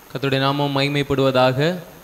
கர்த்தருடைய நாமம் மகிமைப்படுவதாக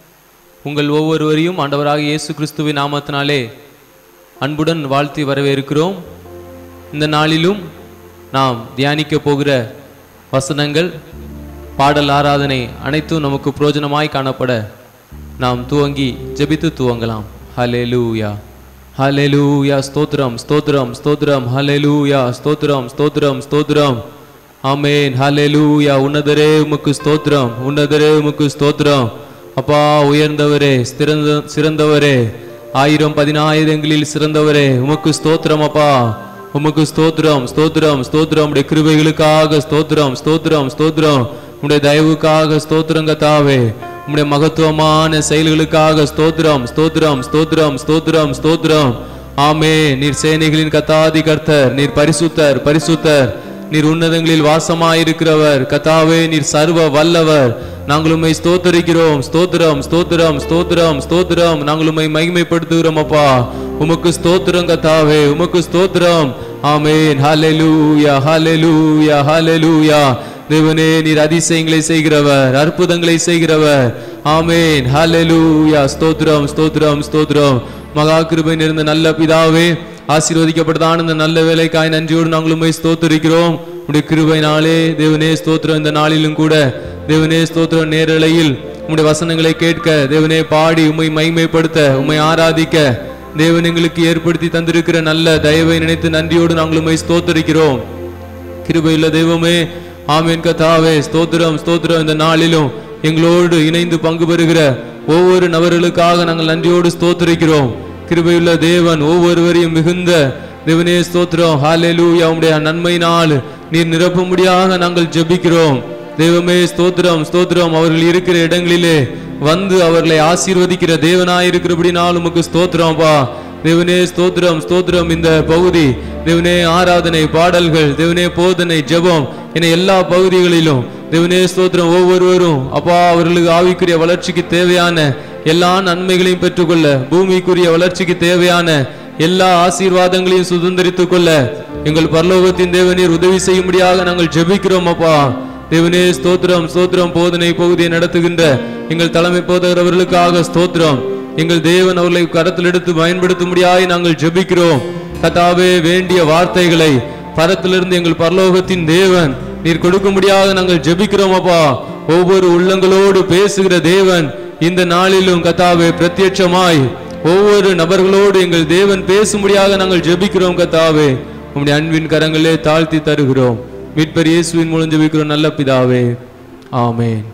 உங்கள் ஒவ்வொருவரையும் ஆண்டவராக இயேசு கிறிஸ்துவின் நாமத்தினாலே அன்புடன் வாழ்த்தி வரவேற்கிறோம் இந்த நாளிலும் நாம் தியானிக்க போகிற வசனங்கள் பாடல் ஆராதனை அனைத்தும் நமக்கு பிரயோஜனமாய் காணப்பட நாம் துவங்கி ஜெபித்து துவங்கலாம் ஹalleluya ஹalleluya ஸ்தோத்திரம் ஸ்தோத்திரம் ஸ்தோத்திரம் ஹalleluya ஸ்தோத்திரம் ஸ்தோத்திரம் ஸ்தோத்திரம் ஆமென் ஹalleluya உன்னதரே உமக்கு ஸ்தோத்திரம் உன்னதரே உமக்கு ஸ்தோத்திரம் அப்பா உயர்ந்தவரே சிறந்த சிறந்தவரே ஆயிரம் பதினாயிரங்களில் சிறந்தவரே உமக்கு ஸ்தோத்திரம் அப்பா உமக்கு ஸ்தோத்திரம் ஸ்தோத்திரம் ஸ்தோத்திரம் உடைய கிருபைகளுக்காக ஸ்தோத்திரம் ஸ்தோத்திரம் ஸ்தோத்திரம் உடைய தயவுக்காக ஸ்தோத்திரங்க தாவே உம்முடைய மகத்துவமான செயல்களுக்காக ஸ்தோத்திரம் ஸ்தோத்திரம் ஸ்தோத்திரம் ஸ்தோத்திரம் ஸ்தோத்திரம் ஆமே நீர் சேனைகளின் கத்தாதி கர்த்தர் நீர் பரிசுத்தர் பரிசுத்தர் நீர் உன்னதங்களில் வாசமாயிருக்கிறவர் கத்தாவே நீர் சர்வ வல்லவர் நாங்கள் உம்மை ஸ்தோத்தரிக்கிறோம் ஸ்தோத்திரம் ஸ்தோத்திரம் ஸ்தோத்திரம் ஸ்தோத்திரம் நாங்கள் உம்மை மகிமைப்படுத்துகிறோம் அப்பா உமக்கு ஸ்தோத்திரம் கத்தாவே உமக்கு ஸ்தோத்திரம் ஆமென் ஹalleluya ஹalleluya ஹalleluya தேவனே நீர் அதிசயங்களை செய்கிறவர் அற்புதங்களை செய்கிறவர் ஆமென் ஹalleluya ஸ்தோத்திரம் ஸ்தோத்திரம் ஸ்தோத்திரம் மகா கிருபை நிறைந்த நல்ல பிதாவே ஆசீர்வதிக்கப்பட்டதான இந்த நல்ல வேலைக்காய் நன்றியோடு நாங்கள் உண்மை ஸ்தோத்தரிக்கிறோம் உடைய கிருபைனாலே தேவனே ஸ்தோத்திரம் இந்த நாளிலும் கூட தேவனே ஸ்தோத்திரம் நேரலையில் உம்முடைய வசனங்களை கேட்க தேவனே பாடி உம்மை மகிமைப்படுத்த உம்மை ஆராதிக்க தேவன் எங்களுக்கு ஏற்படுத்தி தந்திருக்கிற நல்ல தயவை நினைத்து நன்றியோடு நாங்கள் உம்மை ஸ்தோத்தரிக்கிறோம் கிருபையுள்ள தெய்வமே ஆமேன் கத்தாவே ஸ்தோத்திரம் ஸ்தோத்திரம் இந்த நாளிலும் எங்களோடு இணைந்து பங்கு பெறுகிற ஒவ்வொரு நபர்களுக்காக நாங்கள் நன்றியோடு ஸ்தோத்தரிக்கிறோம் கிருபையுள்ள தேவன் ஒவ்வொருவரையும் மிகுந்த தேவனே ஸ்தோத்திரம் ஹalleluya உம்முடைய நன்மையினால் நீர் நிரப்பும்படியாக நாங்கள் ஜெபிக்கிறோம் தெய்வமே ஸ்தோத்திரம் ஸ்தோத்திரம் அவர்கள் இருக்கிற இடங்களிலே வந்து அவர்களை ஆசீர்வதிக்கிற தேவனாயிருக்கிறபடினால் உமக்கு ஸ்தோத்திரம்ப்பா தேவனே ஸ்தோத்திரம் ஸ்தோத்திரம் இந்த பகுதி தேவனே ஆராதனை பாடல்கள் தேவனே போதனை ஜெபம் என எல்லா பகுதிகளிலும் தேவனே ஸ்தோத்திரம் ஒவ்வொருவரும் அப்பா அவர்களுக்கு ஆவிக்குரிய வளர்ச்சிக்கு தேவையான எல்லா நன்மைகளையும் பெற்றுக்கொள்ள பூமிக்குரிய வளர்ச்சிக்கு தேவையான எல்லா ஆசீர்வாதங்களையும் சுதந்திரித்துக் கொள்ள எங்கள் பரலோகத்தின் தேவனீர் உதவி செய்யும்படியாக நாங்கள் ஜெபிக்கிறோம் அப்பா தேவனே ஸ்தோத்திரம் ஸ்தோத்திரம் போதனை பகுதியை நடத்துகின்ற எங்கள் தலைமை போதகரவர்களுக்காக ஸ்தோத்திரம் எங்கள் தேவன் அவர்களை கரத்தில் எடுத்து பயன்படுத்தும்படியாய் நாங்கள் ஜெபிக்கிறோம் கத்தாவே வேண்டிய வார்த்தைகளை பரத்திலிருந்து எங்கள் பரலோகத்தின் தேவன் நீர் கொடுக்கும்படியாக நாங்கள் ஜெபிக்கிறோம் அப்பா ஒவ்வொரு உள்ளங்களோடு பேசுகிற தேவன் இந்த நாளிலும் கத்தாவே பிரத்யட்சமாய் ஒவ்வொரு நபர்களோடு எங்கள் தேவன் பேசும்படியாக நாங்கள் ஜெபிக்கிறோம் கத்தாவே உம்முடைய அன்பின் கரங்களே தாழ்த்தி தருகிறோம் மீட்பர் இயேசுவின் மூலம் ஜெபிக்கிறோம் நல்ல பிதாவே ஆமென்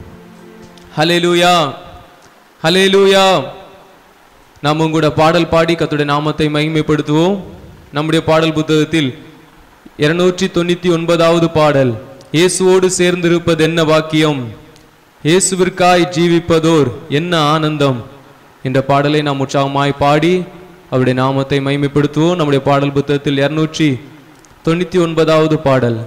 ஹalleluya ஹalleluya நாம் கூட பாடல் பாடி கர்த்தருடைய நாமத்தை மகிமைப்படுத்துவோம் நம்முடைய பாடல் புத்தகத்தில் இருநூற்றி தொண்ணூத்தி ஒன்பதாவது பாடல் இயேசுவோடு சேர்ந்திருப்பது என்ன வாக்கியம் இயேசுவிற்காய் ஜீவிப்பதோர் என்ன ஆனந்தம் என்ற பாடலை நாம் உற்சாகமாய் பாடி அவருடைய நாமத்தை மகிமைப்படுத்துவோம் நம்முடைய பாடல் புத்தகத்தில் இருநூற்றி தொண்ணூத்தி ஒன்பதாவது பாடல்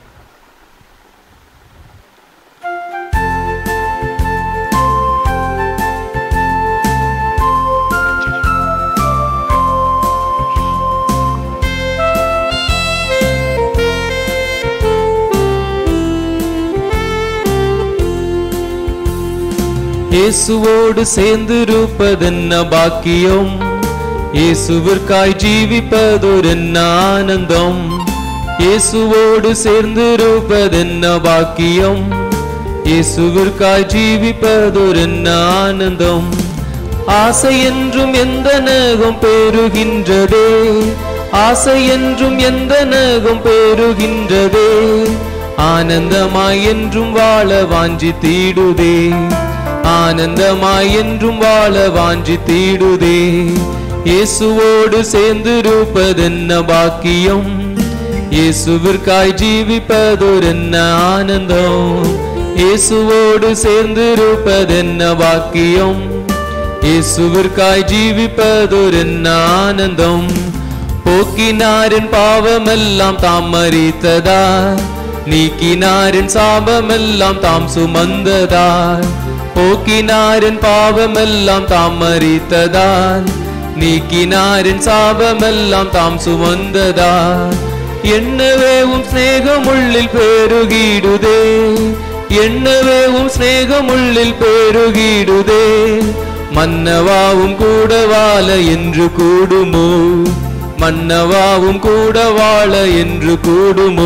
இயேசுவோடு சேர்ந்திருப்பதென்ன பாக்கியம் இயேசுவிற்காய் ஜீவிப்பதொரு என்ன ஆனந்தம் இயேசுவோடு சேர்ந்திருப்பதென்ன பாக்கியம் இயேசுவிற்காய் ஜீவிப்பதொரு என்ன ஆனந்தம் ஆசை என்றும் எந்த நகம் பெறுகின்றதே ஆசை என்றும் எந்த நகம் பெறுகின்றதே ஆனந்தமாய் என்றும் வாழ வாஞ்சி தீடுதே ஆனந்தமாய் என்றும் வாழ வாஞ்சி தீடுதே இயேசுவோடு சேர்ந்திருப்பதென்ன பாக்கியம் இயேசுவிற்காய் ஜீவிப்பதொரு என்ன ஆனந்தம் இயேசுவோடு சேர்ந்திருப்பதென்ன பாக்கியம் இயேசுவிற்காய் ஜீவிப்பதொரு என்ன ஆனந்தம் போக்கினாரின் பாவமெல்லாம் தாம் மறித்ததா நீக்கினாரின் சாபமெல்லாம் தாம் சுமந்ததால் போக்கினாரின் பாவமெல்லாம் தாம் மறித்ததால் நீக்கினாரின் சாபமெல்லாம் தாம் சுமந்ததால் என்னவேவும் சிநேகம் உள்ளில் பெருகிடுதே எண்ணவேவும் சிநேகமுள்ளில் பெருகிடுதே மன்னவாவும் கூட வாழ என்று கூடுமோ மன்னவாவும் கூட வாழ என்று கூடுமோ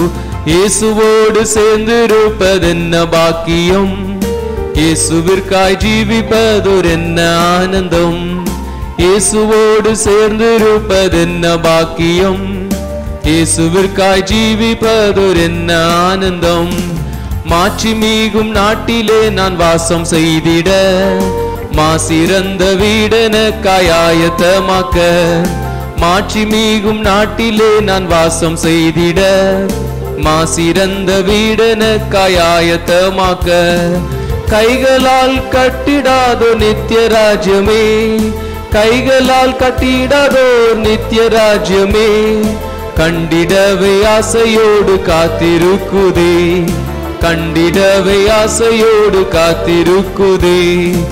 இயேசுவோடு சேர்ந்திருப்பதென்ன பாக்கியம் இயேசுவிற்காய் ஜீவிப்பதொரு என்ன ஆனந்தம் இயேசுவோடு சேர்ந்திருப்பதென்ன பாக்கியம் இயேசுவிற்காய் ஜீவிப்பதொரு என்ன ஆனந்தம் மாட்சி மீகும் நாட்டிலே நான் வாசம் செய்திட மாசிறந்த வீடனக்காய் ஆயத்தமாக்க மாட்சி மீகும் நாட்டிலே நான் வாசம் செய்திட மாசிறந்த வீடனக்காய் ஆயத்தமாக்க கைகளால் கட்டிடாதோ நித்திய ராஜ்யமே கைகளால் கட்டிடாதோ நித்திய ராஜ்யமே கண்டிடவே ஆசையோடு காத்திருக்குதே கண்டிடவே ஆசையோடு காத்திருக்குதே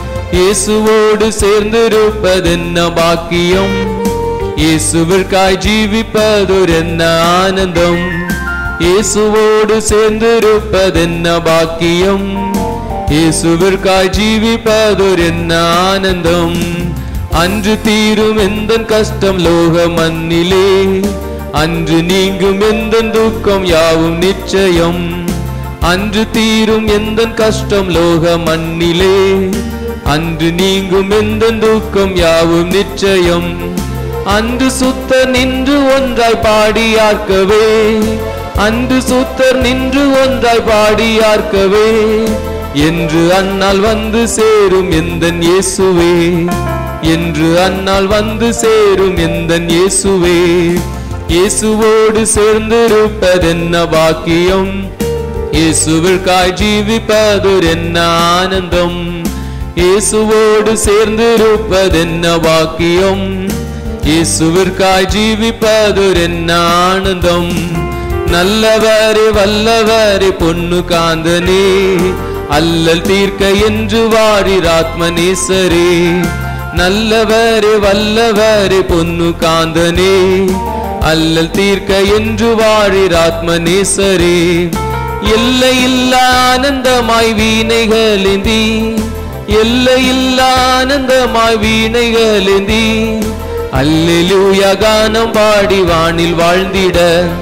இயேசுவோடு சேர்ந்திருப்பதென்ன பாக்கியம் இயேசுவிற்காய் ஜீவிப்பதொரு என்ன ஆனந்தம் இயேசுவோடு சேர்ந்திருப்பதென்ன பாக்கியம் இயேசுவிற்காய் ஜீவிப்பதொரு என்ன ஆனந்தம் அன்று தீரும் எந்த கஷ்டம் லோக மண்ணிலே அன்று நீங்கும் எந்த துக்கம் யாவும் நிச்சயம் அன்று தீரும் எந்த கஷ்டம் லோக மண்ணிலே அன்று நீங்கும் எந்த துக்கம் யாவும் நிச்சயம் அன்று சுத்தர் நின்று ஒன்றாய் பாடியார்க்கவே அன்று சுத்தர் நின்று ஒன்றாய் பாடியார்க்கவே என்று அன்னால் வந்து சேரும் எந்தன் இயேசுவே என்று அன்னால் வந்து சேரும் எந்தன் இயேசுவே இயேசுவோடு சேர்ந்திருப்பதென்ன பாக்கியம் இயேசுவிற்காய் ஜீவிப்பதொரு என்ன ஆனந்தம் இயேசுவோடு சேர்ந்திருப்பதென்ன பாக்கியம் இயேசுவிற்காய் ஜீவிப்பதொரு என்ன ஆனந்தம் நல்லவரே வல்லவரே பொண்ணு காந்தனே அல்லல் தீர்க்க என்று வாரிர் ஆத்மநேசரே நல்லவரே வல்லவரே பொண்ணு காந்தனே அல்லல் தீர்க்க என்று வாரிர் ஆத்மநேசரே எல்லையில்லா ஆனந்தமாய் வீணைகளேந்தி எல்லையில்லா ஆனந்தமாய் வீணைகளேந்தி அல்லேலூயா கானம் பாடி வானில் வாழ்ந்திட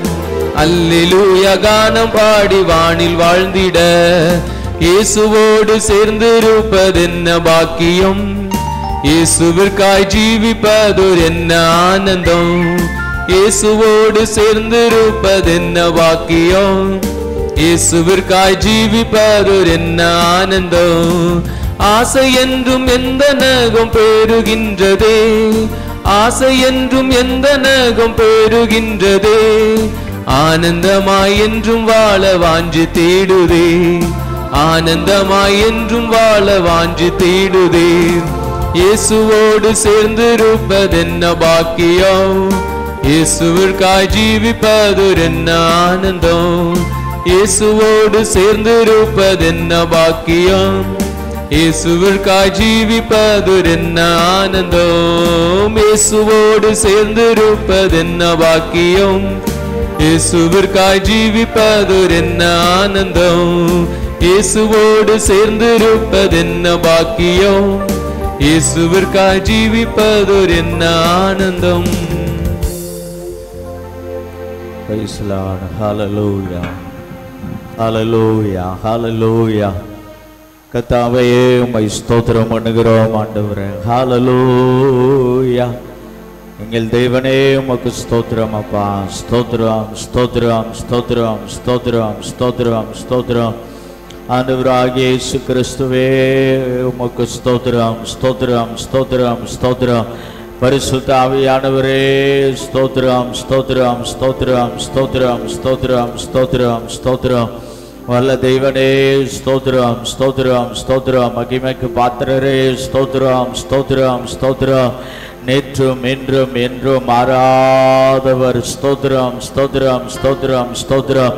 அல்லேலூயா கானம் பாடி வானில் வாழ்ந்திட இயேசுவோடு சேர்ந்திருப்பதென்ன பாக்கியம் இயேசுவிற்காய் ஜீவிப்பதொரு என்ன ஆனந்தம் இயேசுவோடு சேர்ந்திருப்பதென்ன பாக்கியம் இயேசுவிற்காய் ஜீவிப்பதொரு என்ன ஆனந்தம் ஆசை என்றும் எந்த நகம் பெருகின்றதே ஆசை என்றும் எந்த நகம் பெருகின்றதே ஆனந்தமாய் என்றும் வாழ வாஞ்சு தேடுதே ஆனந்தமாய் என்றும் வாழ வாஞ்சு தேடுதே இயேசுவோடு சேர்ந்திருப்பதென்ன பாக்கியம் இயேசுவிற்காய் ஜீவிப்பதொரு என்ன ஆனந்தம் இயேசுவோடு சேர்ந்திருப்பதென்ன பாக்கியம் இயேசுவிற்காய் ஜீவிப்பதொரு என்ன ஆனந்தம் இயேசுவோடு சேர்ந்திருப்பதென்ன பாக்கியம் இயேசுவிற்காய் ஜீவிப்பதொரு என்ன ஆனந்தம் இயேசுவோடு சேர்ந்திருப்பதென்ன பாக்கியம் இயேசுவிற்காய் ஜீவிப்பதொரு என்ன ஆனந்தம் Praise the Lord. Hallelujah. Hallelujah. Hallelujah. கத்தாவே உம்மை ஸ்தோத்திரம் பண்ணுகிறோம் ஆண்டவரே ஹalleluya எங்கள் தேவனே உமக்கு ஸ்தோத்திரம் அப்பா ஸ்தோத்திரம் ஸ்தோத்திரம் ஸ்தோத்திரம் ஸ்தோத்திரம் ஸ்தோத்திரம் ஸ்தோத்திரம் ஆண்டவராகிய இயேசு கிறிஸ்துவே உமக்கு ஸ்தோத்திரம் ஸ்தோத்திரம் ஸ்தோத்திரம் ஸ்தோத்திரம் பரிசுத்த ஆவியானவரே ஸ்தோத்திரம் ஸ்தோத்திரம் ஸ்தோத்திரம் ஸ்தோத்திரம் ஸ்தோத்திரம் ஸ்தோத்திரம் ஸ்தோத்திரம் வல்ல தெய்வனே ஸ்தோத்திரம் ஸ்தோத்திரம் ஸ்தோத்திரம் மகிமைக்கு பாத்திரரே ஸ்தோத்திரம் ஸ்தோத்திரம் ஸ்தோத்திரம் நேற்றும் இன்றும் என்றும் மாறாதவர் ஸ்தோத்திரம் ஸ்தோத்திரம் ஸ்தோத்திரம் ஸ்தோத்திரம்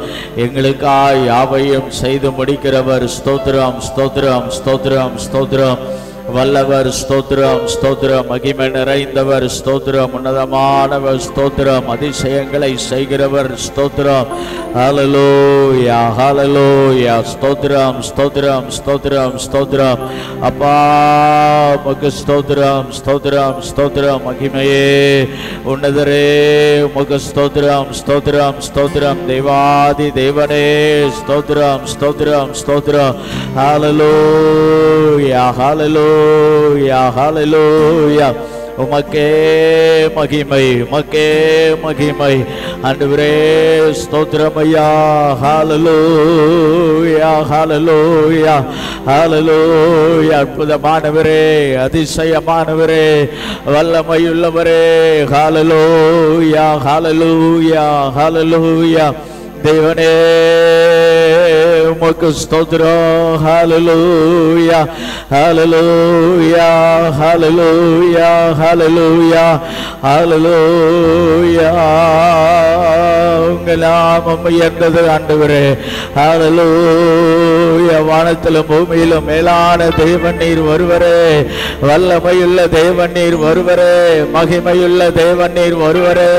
எங்களுக்காய் யாவையும் செய்து முடிக்கிறவர் ஸ்தோத்திரம் ஸ்தோத்திரம் ஸ்தோத்திரம் ஸ்தோத்திரம் வல்லவர் ஸ்தோத்திரம் ஸ்தோத்திரம் மகிமை நிறைந்தவர் ஸ்தோத்திரம் உன்னதமானவர் ஸ்தோத்திரம் அதிசயங்களை செய்கிறவர் ஸ்தோத்திரம் ஹalleluya ஹalleluya ஸ்தோத்திரம் ஸ்தோத்திரம் ஸ்தோத்திரம் ஸ்தோத்திரம் அப்பா உமக்கு ஸ்தோத்திரம் ஸ்தோத்திரம் ஸ்தோத்திரம் மகிமையே உன்னதரே உமக்கு ஸ்தோத்திரம் ஸ்தோத்திரம் ஸ்தோத்திரம் தேவாதி தேவனே ஸ்தோத்திரம் ஸ்தோத்திரம் ஸ்தோத்திரம் ஹalleluya ஹalleluya ஹalleluya உமக்கே மகிமை உமக்கே மகிமை ஆண்டவரே ஸ்தோத்திரம் ஐயா ஹalleluya ஹalleluya ஹalleluya அற்புதமானவரே அதிசயமானவரே வல்லமையுள்ளவரே ஹalleluya ஹalleluya ஹalleluya தேவனே உமக்கு ஸ்தோத்திரம் ஹalleluya ஹalleluya ஹalleluya ஹalleluya ஹalleluya உங்கள் நாமம் உயர்ந்தது ஆண்டவரே ஹalleluya வானத்திலும் பூமியிலும் மேலான தேவன் நீர் ஒருவரே வல்லமையுள்ள தேவன் நீர் ஒருவரே மகிமையுள்ள தேவன் நீர் ஒருவரே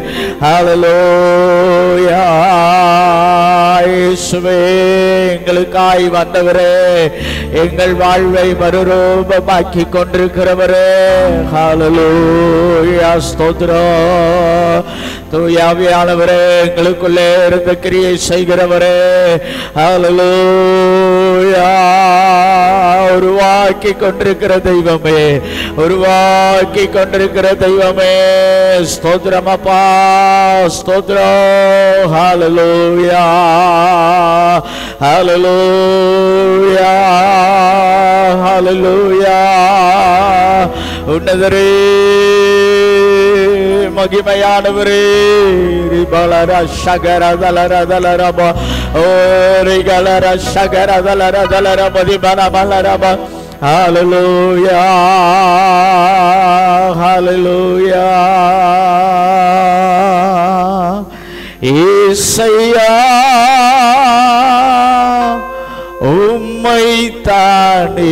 ஹalleluya இயேசுவே எங்களுக்காய் வந்தவரே எங்கள் வாழ்வை மறுரூபமாக்கி கொண்டிருக்கிறவரே ஹalleluya ஸ்தோத்திரம் தூயாவியானவரே எங்களுக்குள்ளே இருந்து கிரியை செய்கிறவரே ஹalleluya உருவாக்கி கொண்டிருக்கிற தெய்வமே உருவாக்கி கொண்டிருக்கிற தெய்வமே ஸ்தோத்திரம் அப்பா ஸ்தோத்திரம் ஹalleluya ஹalleluya ஹalleluya உன்னதரே மகிமையானவரே ரிபலர சகர தலர தலரப ஓ ரிகலர சகர தலர தலர மதிபன மலரப ஹalleluya ஹalleluya ஈசையா உம்மை தானே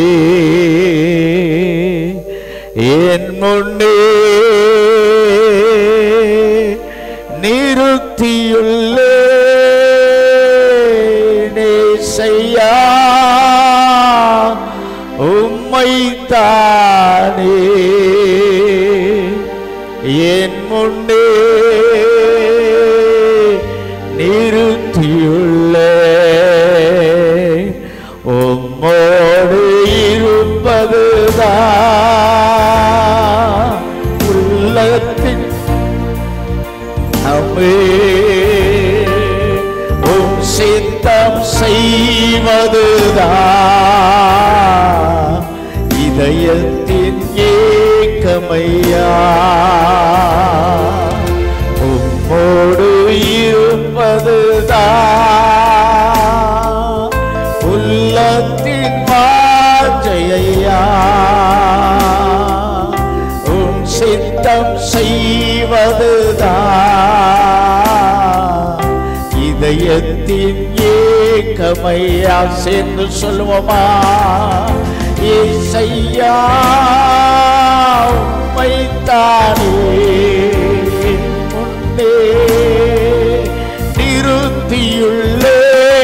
என் முன்னே நிறுத்தியுள்ளே செய்யா உம்மை தானே என் முன்னே நிறுத்தியுள்ளே உம்மோடு இருப்பதுதான் உள்ளத்தின் அம்மே உம் சித்தம் செய்வதுதான் இதயத்தின் ஏக்கமையா உம்மோடு இருப்பதுதான் உள்ளத்தின் வாஞ்சையா உம் சித்தம் செய்வதுதான் இதயத்தின் ஏக்கமையா சேர்ந்து சொல்லுவோமா ஏசையா உம்மைத்தானே முன்னே நிறுத்தியுள்ளே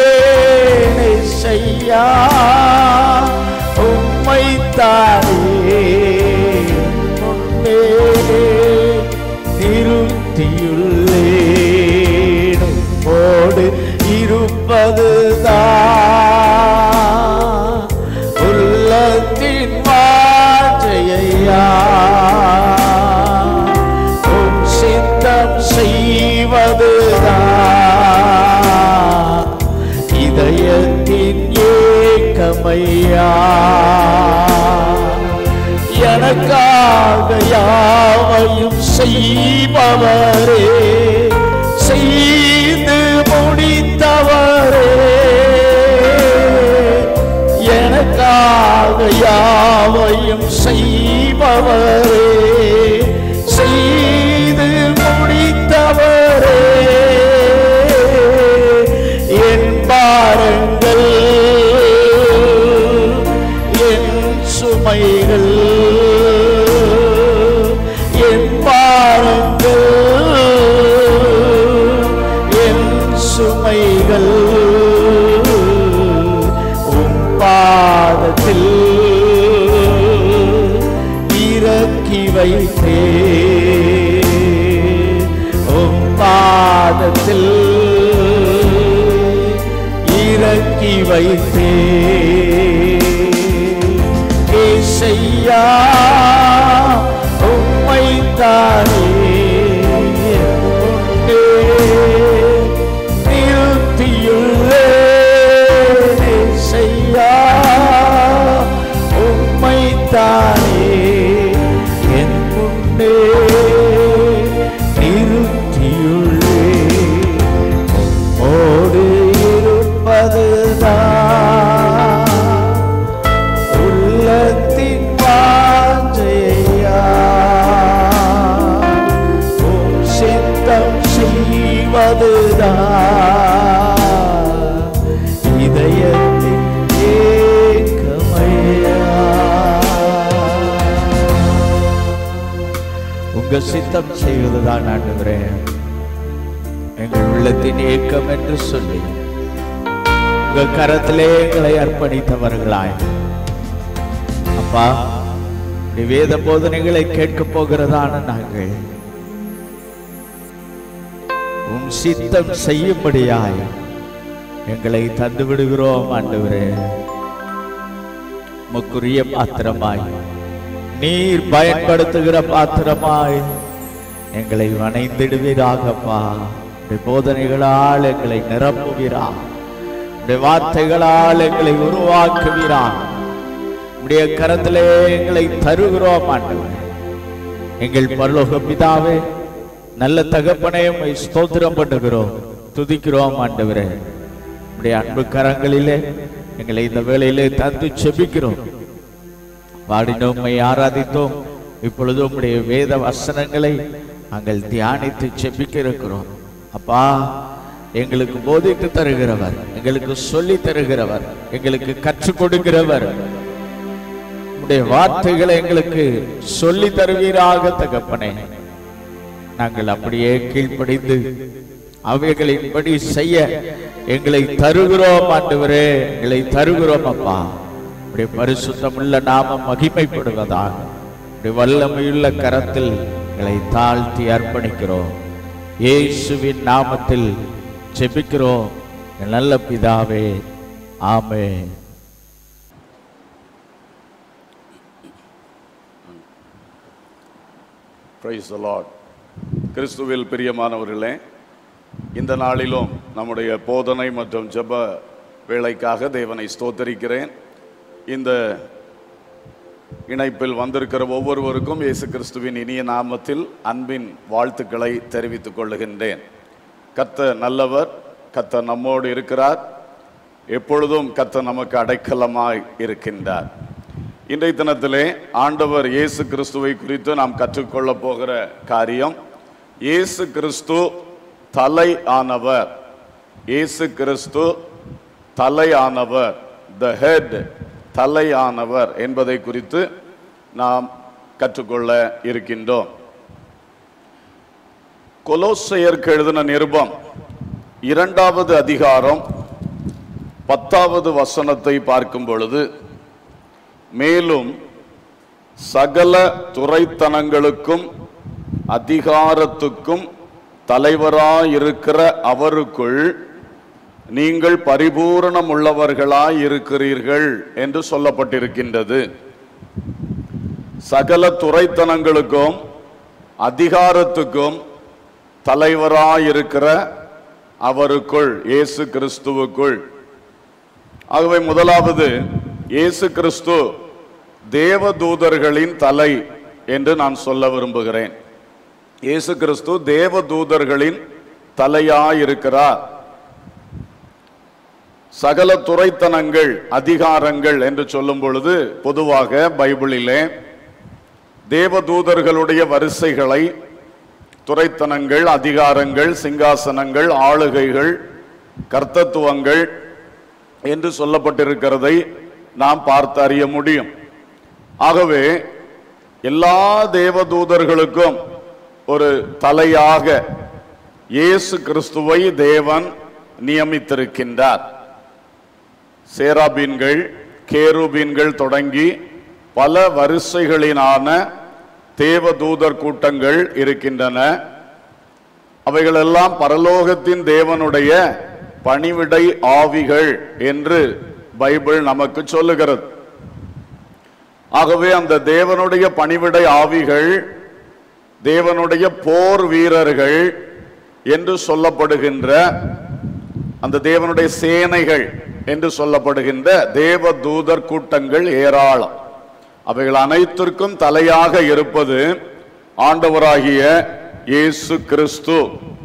செய்யா உம்மைத்தானே முன்னே நிறுத்தியுள்ளே உம்மோடு இருப்பதுதான் உள்ளத்தின் வாஞ்சையா உம் சித்தம் செய்வதுதான் இதயத்தின் ஏக்கமையா எனக்காக யாவையும் செய்பவரே செய்து முடித்தவரே எனக்காக யாவையும் செய்பவரே செய்து முடித்தவரே என் பாரங்கள் என் சுமைகள் பாடுகள் உம் பாதத்தில் இறக்கி வைத்தே உம் பாதத்தில் இறக்கி வைத்தே ஏசையா உம்மை தானே உண்டே நிறுத்தியுள்ளே ஏசையா உம்மை தானே என் முன்னே நிறுத்தியுள்ளே ஓடு இருப்பதுதான் உள்ளத்தின் வாஞ்சையா உம் சித்தம் செய்வதுதான் இதயத்தின் ஏக்கமையா உங்க சித்தம் செய்வதுதான் ஆண்டுகிறே எங்கள் உள்ளத்தின் ஏக்கம் என்று சொல்லி உங்க கரத்திலே எங்களை அர்ப்பணித்தவர்களாய் அப்பா நீ வேத போதனைகளை கேட்க போகிறதான நாங்கள் உன் சித்தம் செய்யும்படியாய் எங்களை தந்து விடுகிறோம் ஆண்டவரே முக்குரிய பாத்திரமாய் நீர் பயன்படுத்துகிற பாத்திரமாய் எங்களை வணைந்திடுவீராகப்பா உடைய போதனைகளால் எங்களை நிரப்புவீரா உடைய வார்த்தைகளால் எங்களை உருவாக்குவீரா உடைய கரத்திலே எங்களை தருகிறோம் ஆண்டவரே எங்கள் பரலோக பிதாவே நல்ல தகப்பனே உம்மை ஸ்தோத்திரம் பண்ணுகிறோம் துதிக்கிறோம் ஆண்டவரே உடைய அன்பு கரங்களிலே எங்களை இந்த வேளையிலே தந்து செபிக்கிறோம் பாடினோம் உம்மை ஆராதித்தோம் இப்பொழுது உம்முடைய வேத வசனங்களை நாங்கள் தியானித்து செபிக்க இருக்கிறோம் அப்பா எங்களுக்கு போதித்து தருகிறவர் எங்களுக்கு சொல்லி தருகிறவர் எங்களுக்கு கற்றுக் கொடுக்கிறவர் உடைய வார்த்தைகளை எங்களுக்கு சொல்லி தருவீராக தகப்பனே நாங்கள் அப்படியே கீழ்ப்படிந்து அவைகளின்படி செய்ய எங்களை தருகிறோம் ஆண்டவரே எங்களை தருகிறோம் அப்பா உடைய பரிசுத்தமுள்ள நாமம் மகிமைப்படுவதாக உடைய வல்லமையுள்ள கரத்தில் எங்களை தாழ்த்தி அர்ப்பணிக்கிறோம் இயேசுவின் நாமத்தில் ஜெபிக்கிறோம் எங்கள் நல்ல பிதாவே ஆமென் பிரைஸ் the Lord கிறிஸ்துவில் பிரியமானவர்களே இந்த நாளிலும் நம்முடைய போதனை மற்றும் ஜெப வேலைக்காக தேவனை ஸ்தோத்தரிக்கிறேன் இந்த இணைப்பில் வந்திருக்கிற ஒவ்வொருவருக்கும் இயேசு கிறிஸ்துவின் இனிய நாமத்தில் அன்பின் வாழ்த்துக்களை தெரிவித்துக் கொள்ளுகின்றேன் கத்த நல்லவர் கத்த நம்மோடு இருக்கிறார் எப்பொழுதும் கத்த நமக்கு அடைக்கலமாய் இருக்கின்றார் இன்றைய தினத்திலே ஆண்டவர் இயேசு கிறிஸ்துவை குறித்து நாம் கற்றுக்கொள்ளப் போகிற காரியம் இயேசு கிறிஸ்து தலை ஆனவர் இயேசு கிறிஸ்து தலை ஆனவர் த ஹெட் தலை ஆனவர் என்பதை குறித்து நாம் கற்றுக்கொள்ள இருக்கின்றோம் கொலோசையருக்கு எழுதின நிருபம் இரண்டாவது அதிகாரம் பத்தாவது வசனத்தை பார்க்கும் பொழுது மேலும் சகல துறைத்தனங்களுக்கும் அதிகாரத்துக்கும் தலைவராயிருக்கிற அவருக்குள் நீங்கள் பரிபூரணம் உள்ளவர்களாய் இருக்கிறீர்கள் என்று சொல்லப்பட்டிருக்கின்றது சகல துறைத்தனங்களுக்கும் அதிகாரத்துக்கும் தலைவராயிருக்கிற அவருக்குள் இயேசு கிறிஸ்துவுக்குள் ஆகவே முதலாவது இயேசு கிறிஸ்து தேவதூதர்களின் தலை என்று நான் சொல்ல விரும்புகிறேன் இயேசு கிறிஸ்து தேவதூதர்களின் தலையாயிருக்கிறார் சகல துறைத்தனங்கள் அதிகாரங்கள் என்று சொல்லும் பொழுது பொதுவாக பைபிளிலே தேவதூதர்களுடைய வரிசைகளை துறைத்தனங்கள் அதிகாரங்கள் சிங்காசனங்கள் ஆளுகைகள் கர்த்தத்துவங்கள் என்று சொல்லப்பட்டிருக்கிறதை நாம் பார்த்து அறிய முடியும் ஆகவே எல்லா தேவதூதர்களுக்கும் ஒரு தலையாக இயேசு கிறிஸ்துவை தேவன் நியமித்திருக்கின்றார் சேராபீன்கள் கேருபீன்கள் தொடங்கி பல வரிசைகளினான தேவதூதர் கூட்டங்கள் இருக்கின்றன அவைகளெல்லாம் பரலோகத்தின் தேவனுடைய பணிவிடை ஆவிகள் என்று பைபிள் நமக்கு சொல்லுகிறது ஆகவே அந்த தேவனுடைய பணிவிடை ஆவிகள் தேவனுடைய போர் வீரர்கள் என்று சொல்லப்படுகின்ற அந்த தேவனுடைய சேனைகள் என்று சொல்லப்படுகின்ற தேவ தூதர் கூட்டங்கள் ஏராளம் அவைகள் அனைத்திற்கும் தலையாக இருப்பது ஆண்டவராகிய இயேசு கிறிஸ்து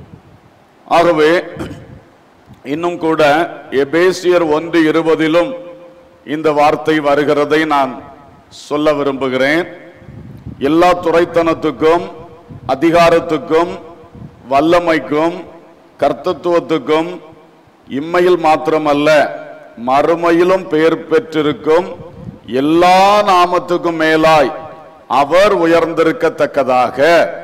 ஆகவே இன்னும் கூட எபேசியர் ஒன்று இருபதிலும் இந்த வார்த்தை வருகிறதை நான் சொல்ல விரும்புகிறேன் எல்லா துறைத்தனத்துக்கும் அதிகாரத்துக்கும் வல்லமைக்கும் கர்த்தத்துவத்துக்கும் இம்மையில் மாத்திரமல்ல மறுமையிலும் பெயர் பெற்றிருக்கும் எல்லா நாமத்துக்கும் மேலாய் அவர் உயர்ந்திருக்கத்தக்கதாக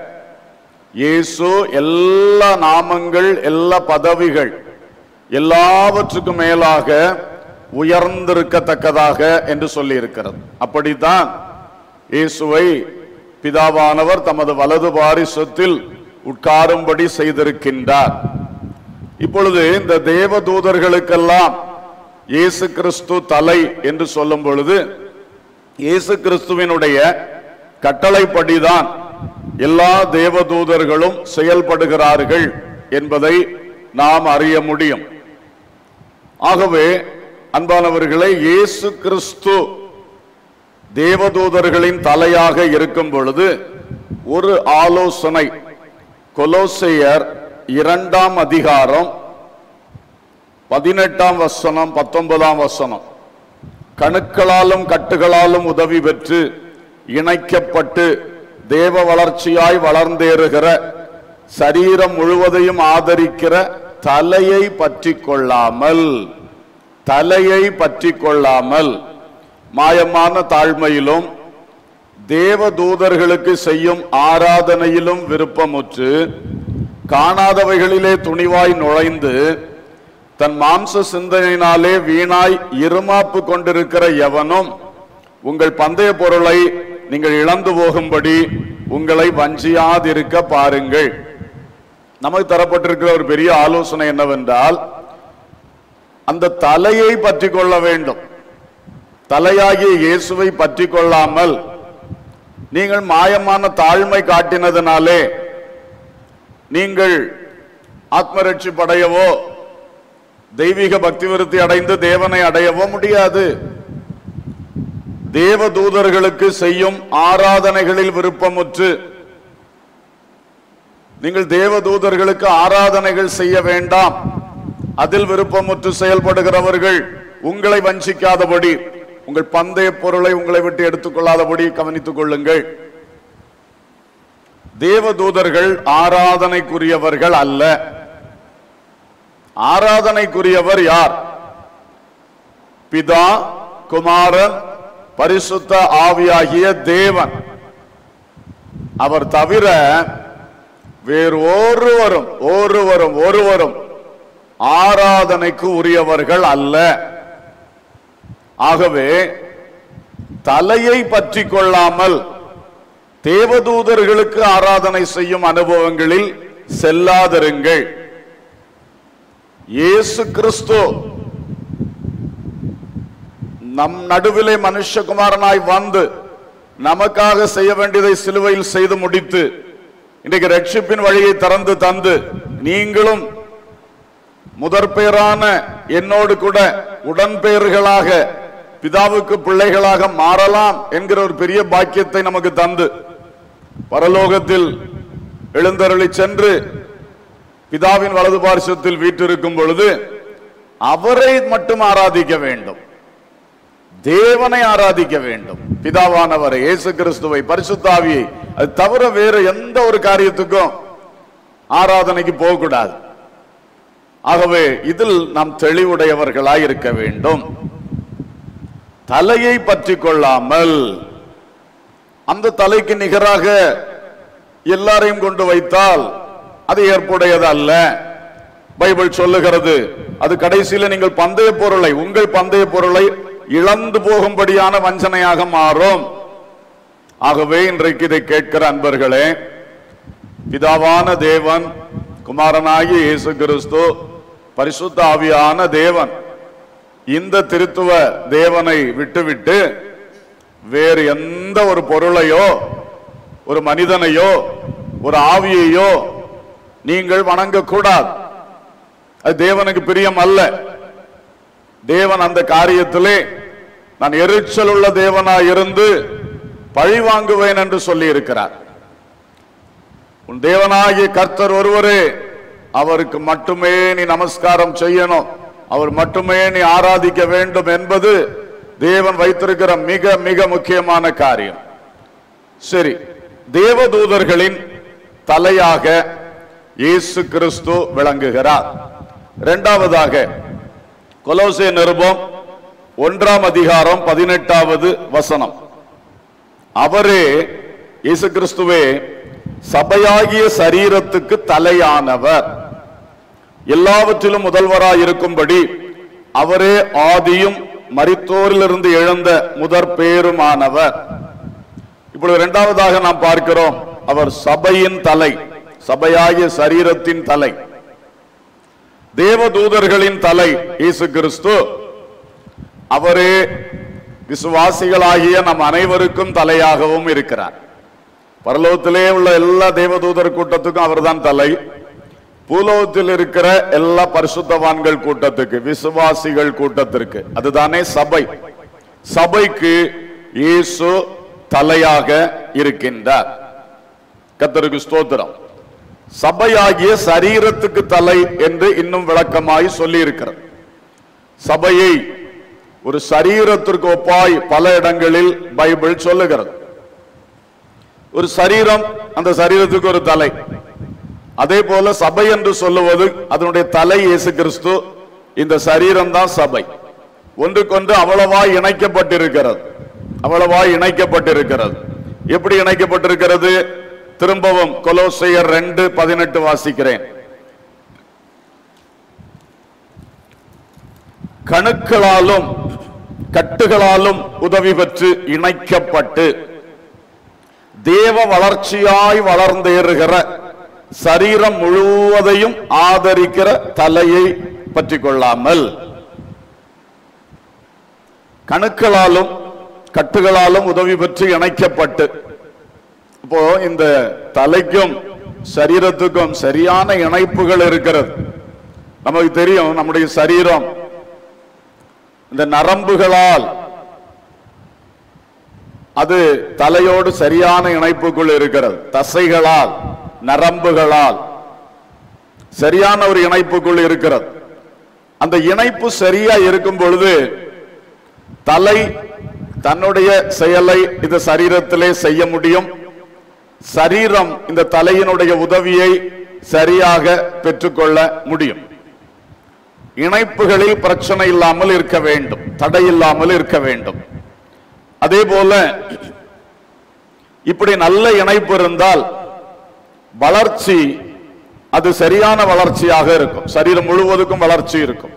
இயேசு எல்லா நாமங்கள் எல்லா பதவிகள் எல்லாவற்றுக்கும் மேலாக உயர்ந்திருக்கத்தக்கதாக என்று சொல்லி இருக்கிறது அப்படித்தான் இயேசுவை பிதாவானவர் தமது வலது பாரிசத்தில் உட்காரும்படி செய்திருக்கின்றார் இப்பொழுது இந்த தேவ தூதர்களுக்கெல்லாம் இயேசு கிறிஸ்து தலை என்று சொல்லும் பொழுது இயேசு கிறிஸ்துவினுடைய கட்டளைப்படிதான் எல்லா தேவதூதர்களும் செயல்படுகிறார்கள் என்பதை நாம் அறிய முடியும் ஆகவே அன்பானவர்களே இயேசு கிறிஸ்து தேவதூதர்களின் தலையாக இருக்கும் பொழுது ஒரு ஆலோசனை கொலோசையர் இரண்டாம் அதிகாரம் பதினெட்டாம் வசனம் பத்தொன்பதாம் வசனம் கணுக்களாலும் கட்டுகளாலும் உதவி பெற்று இணைக்கப்பட்டு தேவ வளர்ச்சியாய் வளர்ந்தேறுகிற சரீரம் முழுவதையும் ஆதரிக்கிற தலையை பற்றி கொள்ளாமல் தலையை பற்றி கொள்ளாமல் மாயமான தாழ்மையிலும் தேவ தூதர்களுக்கு செய்யும் ஆராதனையிலும் விருப்பமுற்று காணாதவைகளிலே துணிவாய் நுழைந்து தன் மாம்ச சிந்தனையினாலே வீணாய் இருமாப்பு கொண்டிருக்கிற எவனும் உங்கள் பந்தய பொருளை நீங்கள் இழந்து போகும்படி உங்களை வஞ்சியாதிருக்க பாருங்கள் நமக்கு தரப்பட்டிருக்கிற ஒரு பெரிய ஆலோசனை என்னவென்றால் அந்த தலையை பற்றி கொள்ள வேண்டும் தலையாகிய இயேசுவை பற்றி கொள்ளாமல் நீங்கள் மாயமான தாழ்மை காட்டினதுனாலே நீங்கள் ஆத்மரட்சி படையவோ தெய்வீக பக்தி விருத்தி அடைந்து தேவனை அடையவோ முடியாது தேவ தூதர்களுக்கு செய்யும் ஆராதனைகளில் விருப்பமுற்று நீங்கள் தேவ தூதர்களுக்கு ஆராதனைகள் செய்ய வேண்டாம் அதில் விருப்பமுற்று செயல்படுகிறவர்கள் உங்களை வஞ்சிக்காதபடி உங்கள் பந்தய பொருளை உங்களை விட்டு எடுத்துக்கொள்ளாதபடி கவனித்துக் கொள்ளுங்கள் தேவ தூதர்கள் ஆராதனைக்குரியவர்கள் அல்ல ஆராதனைக்குரியவர் யார் பிதா குமாரன் பரிசுத்த ஆவியாகிய தேவன் அவர் தவிர வேறு ஒருவரும் ஒருவரும் ஒருவரும் ஆராதனைக்கு உரியவர்கள் அல்ல ஆகவே தலையை பற்றி கொள்ளாமல் தேவதூதர்களுக்கு ஆராதனை செய்யும் அனுபவங்களில் செல்லாதிருங்கள் இயேசு கிறிஸ்து நம் நடுவிலே மனுஷகுமாரனாய் வந்து நமக்காக செய்ய வேண்டியதை சிலுவையில் செய்து முடித்து இன்றைக்கு ரட்சிப்பின் வழியை திறந்து தந்து நீங்களும் முதற் பேரான என்னோடு கூட உடன்பெயர்களாக பிதாவுக்கு பிள்ளைகளாக மாறலாம் என்கிற ஒரு பெரிய பாக்கியத்தை நமக்கு தந்து பரலோகத்தில் எழுந்தருளி சென்று பிதாவின் வலது பார்சத்தில் வீற்றிருக்கும் பொழுது அவரை மட்டும் ஆராதிக்க வேண்டும் தேவனை ஆராதிக்க வேண்டும் பிதாவானவரை இயேசு கிறிஸ்துவை பரிசுத்தாவியை அது தவிர வேறு எந்த ஒரு காரியத்துக்கும் ஆராதனைக்கு போகக்கூடாது ஆகவே இதில் நாம் தெளிவுடையவர்களாய் இருக்க வேண்டும் தலையை பற்றி கொள்ளாமல் அந்த தலைக்கு நிகராக எல்லாரையும் கொண்டு வைத்தால் அது ஏற்புடையது அல்ல பைபிள் சொல்லுகிறது அது கடைசியில நீங்கள் பந்தய பொருளை உங்கள் பந்தய பொருளை இழந்து போகும்படியான வஞ்சனையாக மாறும் ஆகவே இன்றைக்கு இதை கேட்கிற அன்பர்களே பிதாவான தேவன் குமாரனாகிய இயேசு கிறிஸ்து பரிசுத்த ஆவியான தேவன் இந்த திருத்துவ தேவனை விட்டுவிட்டு வேறு எந்த ஒரு பொருளையோ ஒரு மனிதனையோ ஒரு ஆவியையோ நீங்கள் வணங்கக்கூடாது அது தேவனுக்கு பிரியம் அல்ல தேவன் அந்த காரியத்திலே நான் எரிச்சல் உள்ள தேவனாய் இருந்து பழி வாங்குவேன் என்று சொல்லி இருக்கிறார் உன் தேவனாகிய கர்த்தர் ஒருவரே அவருக்கு மட்டுமே நீ நமஸ்காரம் செய்யணும் அவர் மட்டுமே நீ ஆராதிக்க வேண்டும் என்பது தேவன் வைத்திருக்கிற மிக மிக முக்கியமான காரியம் சரி தேவதூதர்களின் தலையாக இயேசு கிறிஸ்து விளங்குகிறார் இரண்டாவதாக கொலோசே நிருபம் ஒன்றாம் அதிகாரம் பதினெட்டாவது வசனம் அவரே இயேசு கிறிஸ்துவே சபையாகிய சரீரத்துக்கு தலையானவர் எல்லாவற்றிலும் முதல்வராய் இருக்கும்படி அவரே ஆதியும் மரித்தோரிலிருந்து எழுந்த முதற் பேருமானவர் இப்பொழுது இரண்டாவதாக நாம் பார்க்கிறோம் அவர் சபையின் தலை சபையாகிய சரீரத்தின் தலை தேவதூதர்களின் தலை இயேசு கிறிஸ்து அவரே விசுவாசிகளாகிய நம் அனைவருக்கும் தலையாகவும் இருக்கிறார் பரலோகத்திலே உள்ள எல்லா தேவதூதர் கூட்டத்துக்கும் அவர்தான் தலை பூலோகத்தில் இருக்கிற எல்லா பரிசுத்தவான்கள் கூட்டத்துக்கு விசுவாசிகள் கூட்டத்திற்கு அதுதானே சபை சபைக்கு இயேசு தலையாக இருக்கின்றார் கத்தருக்கு ஸ்தோத்திரம் சபையாகிய சரீரத்துக்கு தலை என்று இன்னும் விளக்கமாய் சொல்லி இருக்கிறது சபையை ஒரு சரீரத்திற்கு ஒப்பாய் பல இடங்களில் பைபிள் சொல்லுகிறது ஒரு சரீரம் அந்த சரீரத்துக்கு ஒரு தலை அதே போல சபை என்று சொல்லுவது அதனுடைய தலை இயேசு கிறிஸ்து இந்த சரீரம் தான் சபை ஒன்றுக்கொன்று அவ்வளவாய் இணைக்கப்பட்டிருக்கிறது அவ்வளவாய் இணைக்கப்பட்டிருக்கிறது எப்படி இணைக்கப்பட்டிருக்கிறது திரும்பவும் கொலோசையர் ரெண்டு பதினெட்டு வாசிக்கிறேன் கணுக்களாலும் கட்டுகளாலும் உதவி பெற்று இணைக்கப்பட்டு தேவ வளர்ச்சியாய் வளர்ந்தேறுகிற சரீரம் முழுவதையும் ஆதரிக்கிற தலையை பற்றி கொள்ளாமல் கணுக்களாலும் கட்டுகளாலும் உதவி பெற்று இணைக்கப்பட்டு இப்போ இந்த தலைக்கும் சரீரத்துக்கும் சரியான இணைப்புகள் இருக்கிறது நமக்கு தெரியும் நம்முடைய சரீரம் இந்த நரம்புகளால் அது தலையோடு சரியான இணைப்புக்குள் இருக்கிறது தசைகளால் நரம்புகளால் சரியான ஒரு இணைப்புக்குள் இருக்கிறது அந்த இணைப்பு சரியா இருக்கும் பொழுது தலை தன்னுடைய செயலை இந்த சரீரத்திலே செய்ய முடியும் சரீரம் இந்த தலையினுடைய உதவியை சரியாக பெற்றுக்கொள்ள முடியும் இணைப்புகளில் பிரச்சனை இல்லாமல் இருக்க வேண்டும் தடை இல்லாமல் இருக்க வேண்டும் அதே போல இப்படி நல்ல இணைப்பு இருந்தால் வளர்ச்சி அது சரியான வளர்ச்சியாக இருக்கும் சரீரம் முழுவதுக்கும் வளர்ச்சி இருக்கும்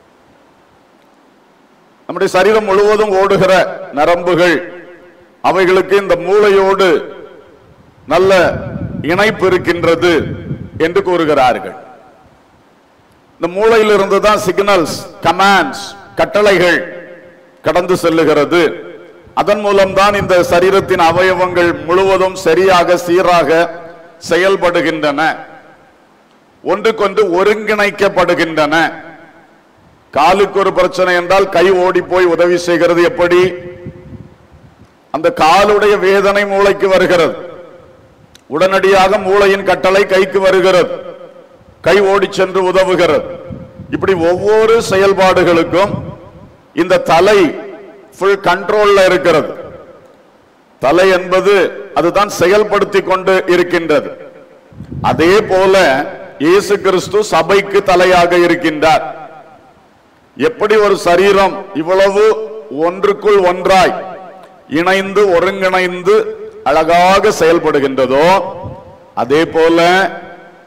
நம்முடைய சரீரம் முழுவதும் ஓடுகிற நரம்புகள் அவைகளுக்கு இந்த மூளையோடு நல்ல இணைப்பு இருக்கின்றது என்று கூறுகிறார்கள் இந்த மூளையிலிருந்து தான் சிக்னல்ஸ் கமாண்ட்ஸ் கட்டளைகள் கடந்து செல்லுகிறது அதன் மூலம்தான் இந்த சரீரத்தின் அவயவங்கள் முழுவதும் சரியாக சீராக செயல்படுகின்றன ஒன்றுக்கொன்று ஒருங்கிணைக்கப்படுகின்றன காலுக்கு ஒரு பிரச்சனை என்றால் கை ஓடி போய் உதவி செய்கிறது எப்படி அந்த காலுடைய வேதனை மூளைக்கு வருகிறது உடனடியாக மூளையின் கட்டளை கைக்கு வருகிறது கை ஓடி சென்று உதவுகிறது இப்படி ஒவ்வொரு செயல்பாடுகளுக்கும் இந்த தலை ஃபுல் கண்ட்ரோல்ல இருக்கிறது தலை என்பது அதுதான் செயல்படுத்தி கொண்டு இருக்கின்றது அதே போல இயேசு கிறிஸ்து சபைக்கு தலையாக இருக்கின்றார் எப்படி ஒரு சரீரம் இவ்வளவு ஒன்றுக்குள் ஒன்றாய் இணைந்து ஒருங்கிணைந்து அழகாக செயல்படுகின்றதோ அதே போல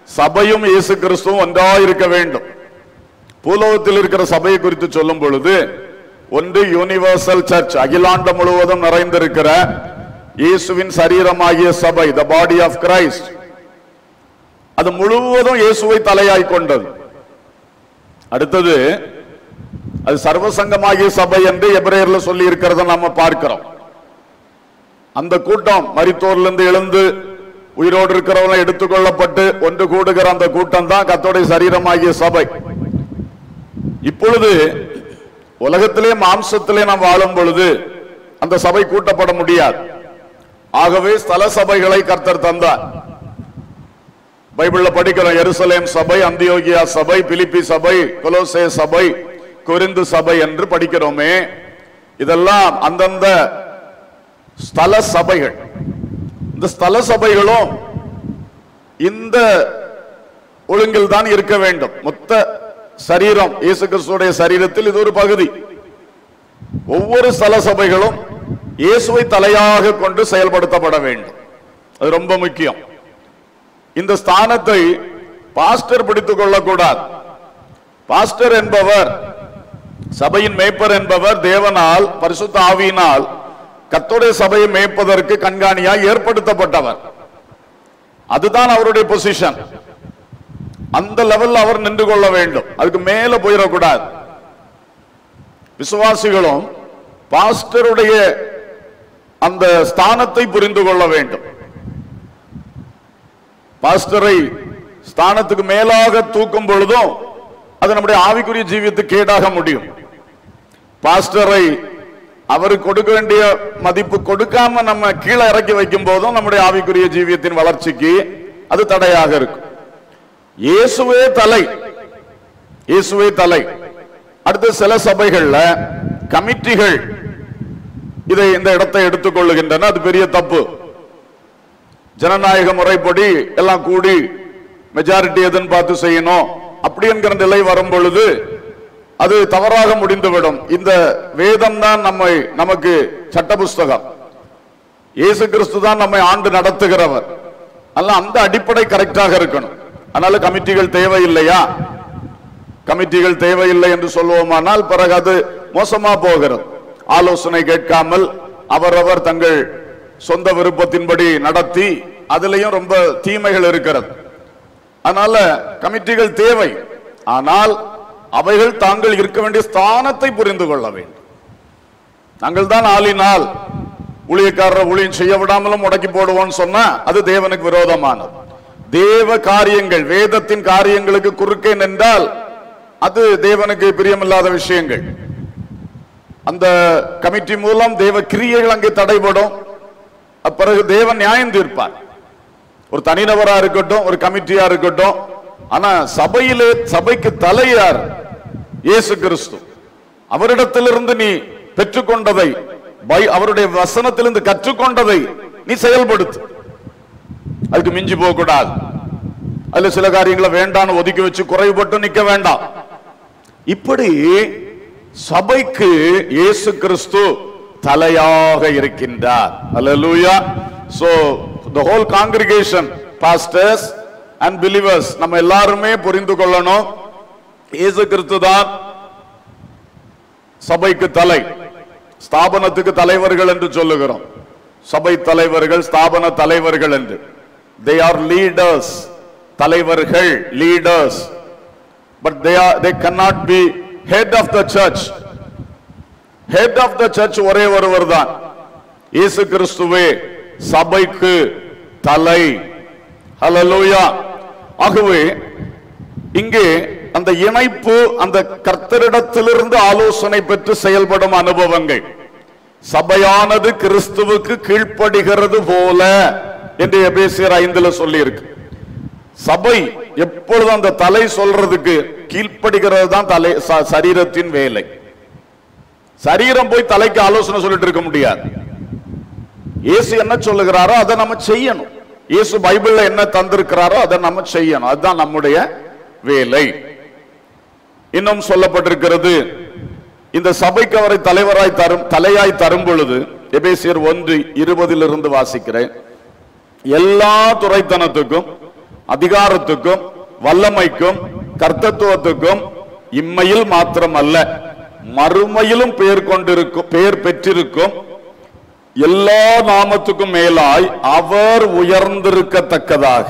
சபையும் இயேசு கிறிஸ்துவும் ஒன்றா இருக்க வேண்டும் பூலோகத்தில் இருக்கிற சபையை குறித்து சொல்லும் பொழுது ஒன்று யூனிவர்சல் சர்ச் அகிலாண்டம் முழுவதும் நிறைந்திருக்கிற இயேசுவின் சரீரமாகிய சபை த பாடி ஆஃப் கிரைஸ்ட் அது முழுவதும் இயேசுவை தலையாய் கொண்டது அடுத்தது அது சர்வசங்கமாகிய சபை என்று எபிரேயர்ல சொல்லி இருக்கிறத நாம பார்க்கிறோம் அந்த கூட்டம் மரித்தோர்லிருந்து எழுந்து உயிரோடு இருக்கிறவங்க எடுத்துக்கொள்ளப்பட்டு ஒன்று கூடுகிற அந்த கூட்டம் தான் கத்தோடைய சரீரமாகிய சபை இப்பொழுது உலகத்திலே மாம்சத்திலே நாம் வாழும் பொழுது அந்த சபை கூட்டப்பட முடியாது ஆகவே ஸ்தல சபைகளை கர்த்தர் தந்தார் பைபிள்ல படிக்கிறோம் எருசலேம் சபை அந்தியோகியா சபை பிலிப்பி சபை கொலோசே சபை கொரிந்து சபை என்று படிக்கிறோமே இதெல்லாம் அந்தந்த ஸ்தல சபைகள் இந்த ஸ்தல சபைகளும் இந்த ஒழுங்கில் தான் இருக்க வேண்டும் மொத்த சரீரம் இயேசு கிறிஸ்துடைய சரீரத்தில் இது ஒரு பகுதி ஒவ்வொரு ஸ்தல சபைகளும் இயேசுவை தலையாக கொண்டு செயல்படுத்தப்பட வேண்டும் அது ரொம்ப முக்கியம் இந்த ஸ்தானத்தை பாஸ்டர் பிடித்துக் கொள்ளக்கூடாது பாஸ்டர் என்பவர் சபையின் மேய்ப்பர் என்பவர் தேவனால் பரிசுத்த ஆவியினால் கத்தோடைய சபையை மேய்ப்பதற்கு கண்காணியாய் ஏற்படுத்தப்பட்டவர் அதுதான் அவருடைய பொசிஷன் அந்த லெவல்ல அவர் நின்று கொள்ள வேண்டும் அதுக்கு மேல போயிடக்கூடாது விசுவாசிகளும் பாஸ்டருடைய அந்த ஸ்தானத்தை புரிந்து கொள்ள வேண்டும் பாஸ்டரை ஸ்தானத்துக்கு மேலாக தூக்கும் பொழுதும் அது நம்முடைய ஆவிக்குரிய ஜீவியத்துக்கு கேடாக முடியும் பாஸ்டரை அவருக்கு கொடுக்க வேண்டிய மதிப்பு கொடுக்காம நம்ம கீழே இறக்கி வைக்கும் போதும் நம்முடைய ஆவிக்குரிய ஜீவியத்தின் வளர்ச்சிக்கு அது தடையாக இருக்கும் இயேசுவே தலை இயேசுவே தலை அடுத்து சில சபைகள்ல கமிட்டிகள் இதை இந்த இடத்தை எடுத்துக்கொள்ளுகின்றன அது பெரிய தப்பு ஜனநாயக முறைப்படி எல்லாம் கூடி மெஜாரிட்டி எதுன்னு பார்த்து செய்யணும் அப்படி என்கிற நிலை வரும் பொழுது அது தவறாக முடிந்துவிடும் இந்த வேதம் தான் நம்மை நமக்கு சட்ட புஸ்தகம் இயேசு கிறிஸ்து தான் நம்மை ஆண்டு நடத்துகிறவர் அதனால அந்த அடிப்படை கரெக்டாக இருக்கணும் அதனால கமிட்டிகள் தேவையில்லையா கமிட்டிகள் தேவையில்லை என்று சொல்லுவோமானால் பிறகு அது மோசமா போகிறது ஆலோசனை கேட்காமல் அவரவர் தங்கள் சொந்த விருப்பத்தின்படி நடத்தி அதுலயும் ரொம்ப தீமைகள் இருக்கிறது அதனால கமிட்டிகள் தேவை ஆனால் அவைகள் தாங்கள் இருக்க வேண்டிய ஸ்தானத்தை புரிந்து கொள்ள வேண்டும் நாங்கள் தான் ஆளினால் ஊழியக்காரர் ஊழியம் செய்ய விடாமலும் முடக்கி போடுவோம்னு சொன்னா அது தேவனுக்கு விரோதமானது தேவ காரியங்கள் வேதத்தின் காரியங்களுக்கு குறுக்கே நின்றால் அது தேவனுக்கு பிரியமில்லாத விஷயங்கள் அந்த கமிட்டி மூலம் தேவ கிரியைகள் அங்கே தடைபடும் பிறகு தேவன் நியாயம் தீர்ப்பார் ஒரு தனிநபரா இருக்கட்டும் ஒரு கமிட்டியா இருக்கட்டும் ஆனா சபையிலே சபைக்கு தலையார் இயேசு கிறிஸ்து அவரிடத்திலிருந்து நீ பெற்றுக்கொண்டதை பை- அவருடைய வசனத்திலிருந்து கற்றுக்கொண்டதை நீ செயல்படுத்து அதுக்கு மிஞ்சி போக கூடாது அதுல சில காரியங்களை வேண்டான்னு ஒதுக்கி வச்சு குறைவுபட்டு நிக்க வேண்டாம் இப்படி சபைக்கு இயேசு கிறிஸ்து தலையாக இருக்கின்றார் hallelujah so the whole congregation pastors and believers நம்ம எல்லாருமே புரிந்து கொள்ளணும் இயேசு கிறிஸ்து தான் சபைக்கு தலை ஸ்தாபனத்துக்கு தலைவர்கள் என்று சொல்லுகிறோம் சபை தலைவர்கள் ஸ்தாபன தலைவர்கள் என்று தே ஆர் லீடர்ஸ் தலைவர்கள் leaders but they are they cannot be head of the church head of the church ஒரே ஒருவர் தான் இயேசு கிறிஸ்துவே சபைக்கு தலை ஹalleluya ஆகவே இங்கே அந்த இணைப்பு அந்த கர்த்தரிடத்திலிருந்து ஆலோசனை பெற்று செயல்படும் அனுபவங்கள் சபையானது கிறிஸ்துவுக்கு கீழ்ப்படுகிறது போல என்று எபேசியர் ஐந்துல சொல்லி இருக்கு சபை எப்பொழுதும் அந்த தலை சொல்றதுக்கு கீழ்ப்படுகிறது தான் தலை ச- சரீரத்தின் வேலை சரீரம் போய் தலைக்கு ஆலோசனை சொல்லிட்டு இருக்க முடியாது இயேசு என்ன சொல்லுகிறாரோ அதை நம்ம செய்யணும் இயேசு பைபிள்ல என்ன தந்திருக்கிறாரோ அதை நம்ம செய்யணும் அதுதான் நம்முடைய வேலை இன்னும் சொல்லப்பட்டிருக்கிறது இந்த சபைக்கு அவரை தலைவராய் தரும் தலையாய் தரும் பொழுது எபேசியர் ஒன்று இருபதிலிருந்து வாசிக்கிறேன் எல்லா துறைத்தனத்துக்கும் அதிகாரத்துக்கும் வல்லமைக்கும் கர்த்தத்துவத்துக்கும் இம்மையில் மாத்திரமல்ல மறுமையிலும் பெயர் கொண்டிருக்கும் பெயர் பெற்றிருக்கும் எல்லா நாமத்துக்கும் மேலாய் அவர் உயர்ந்திருக்கத்தக்கதாக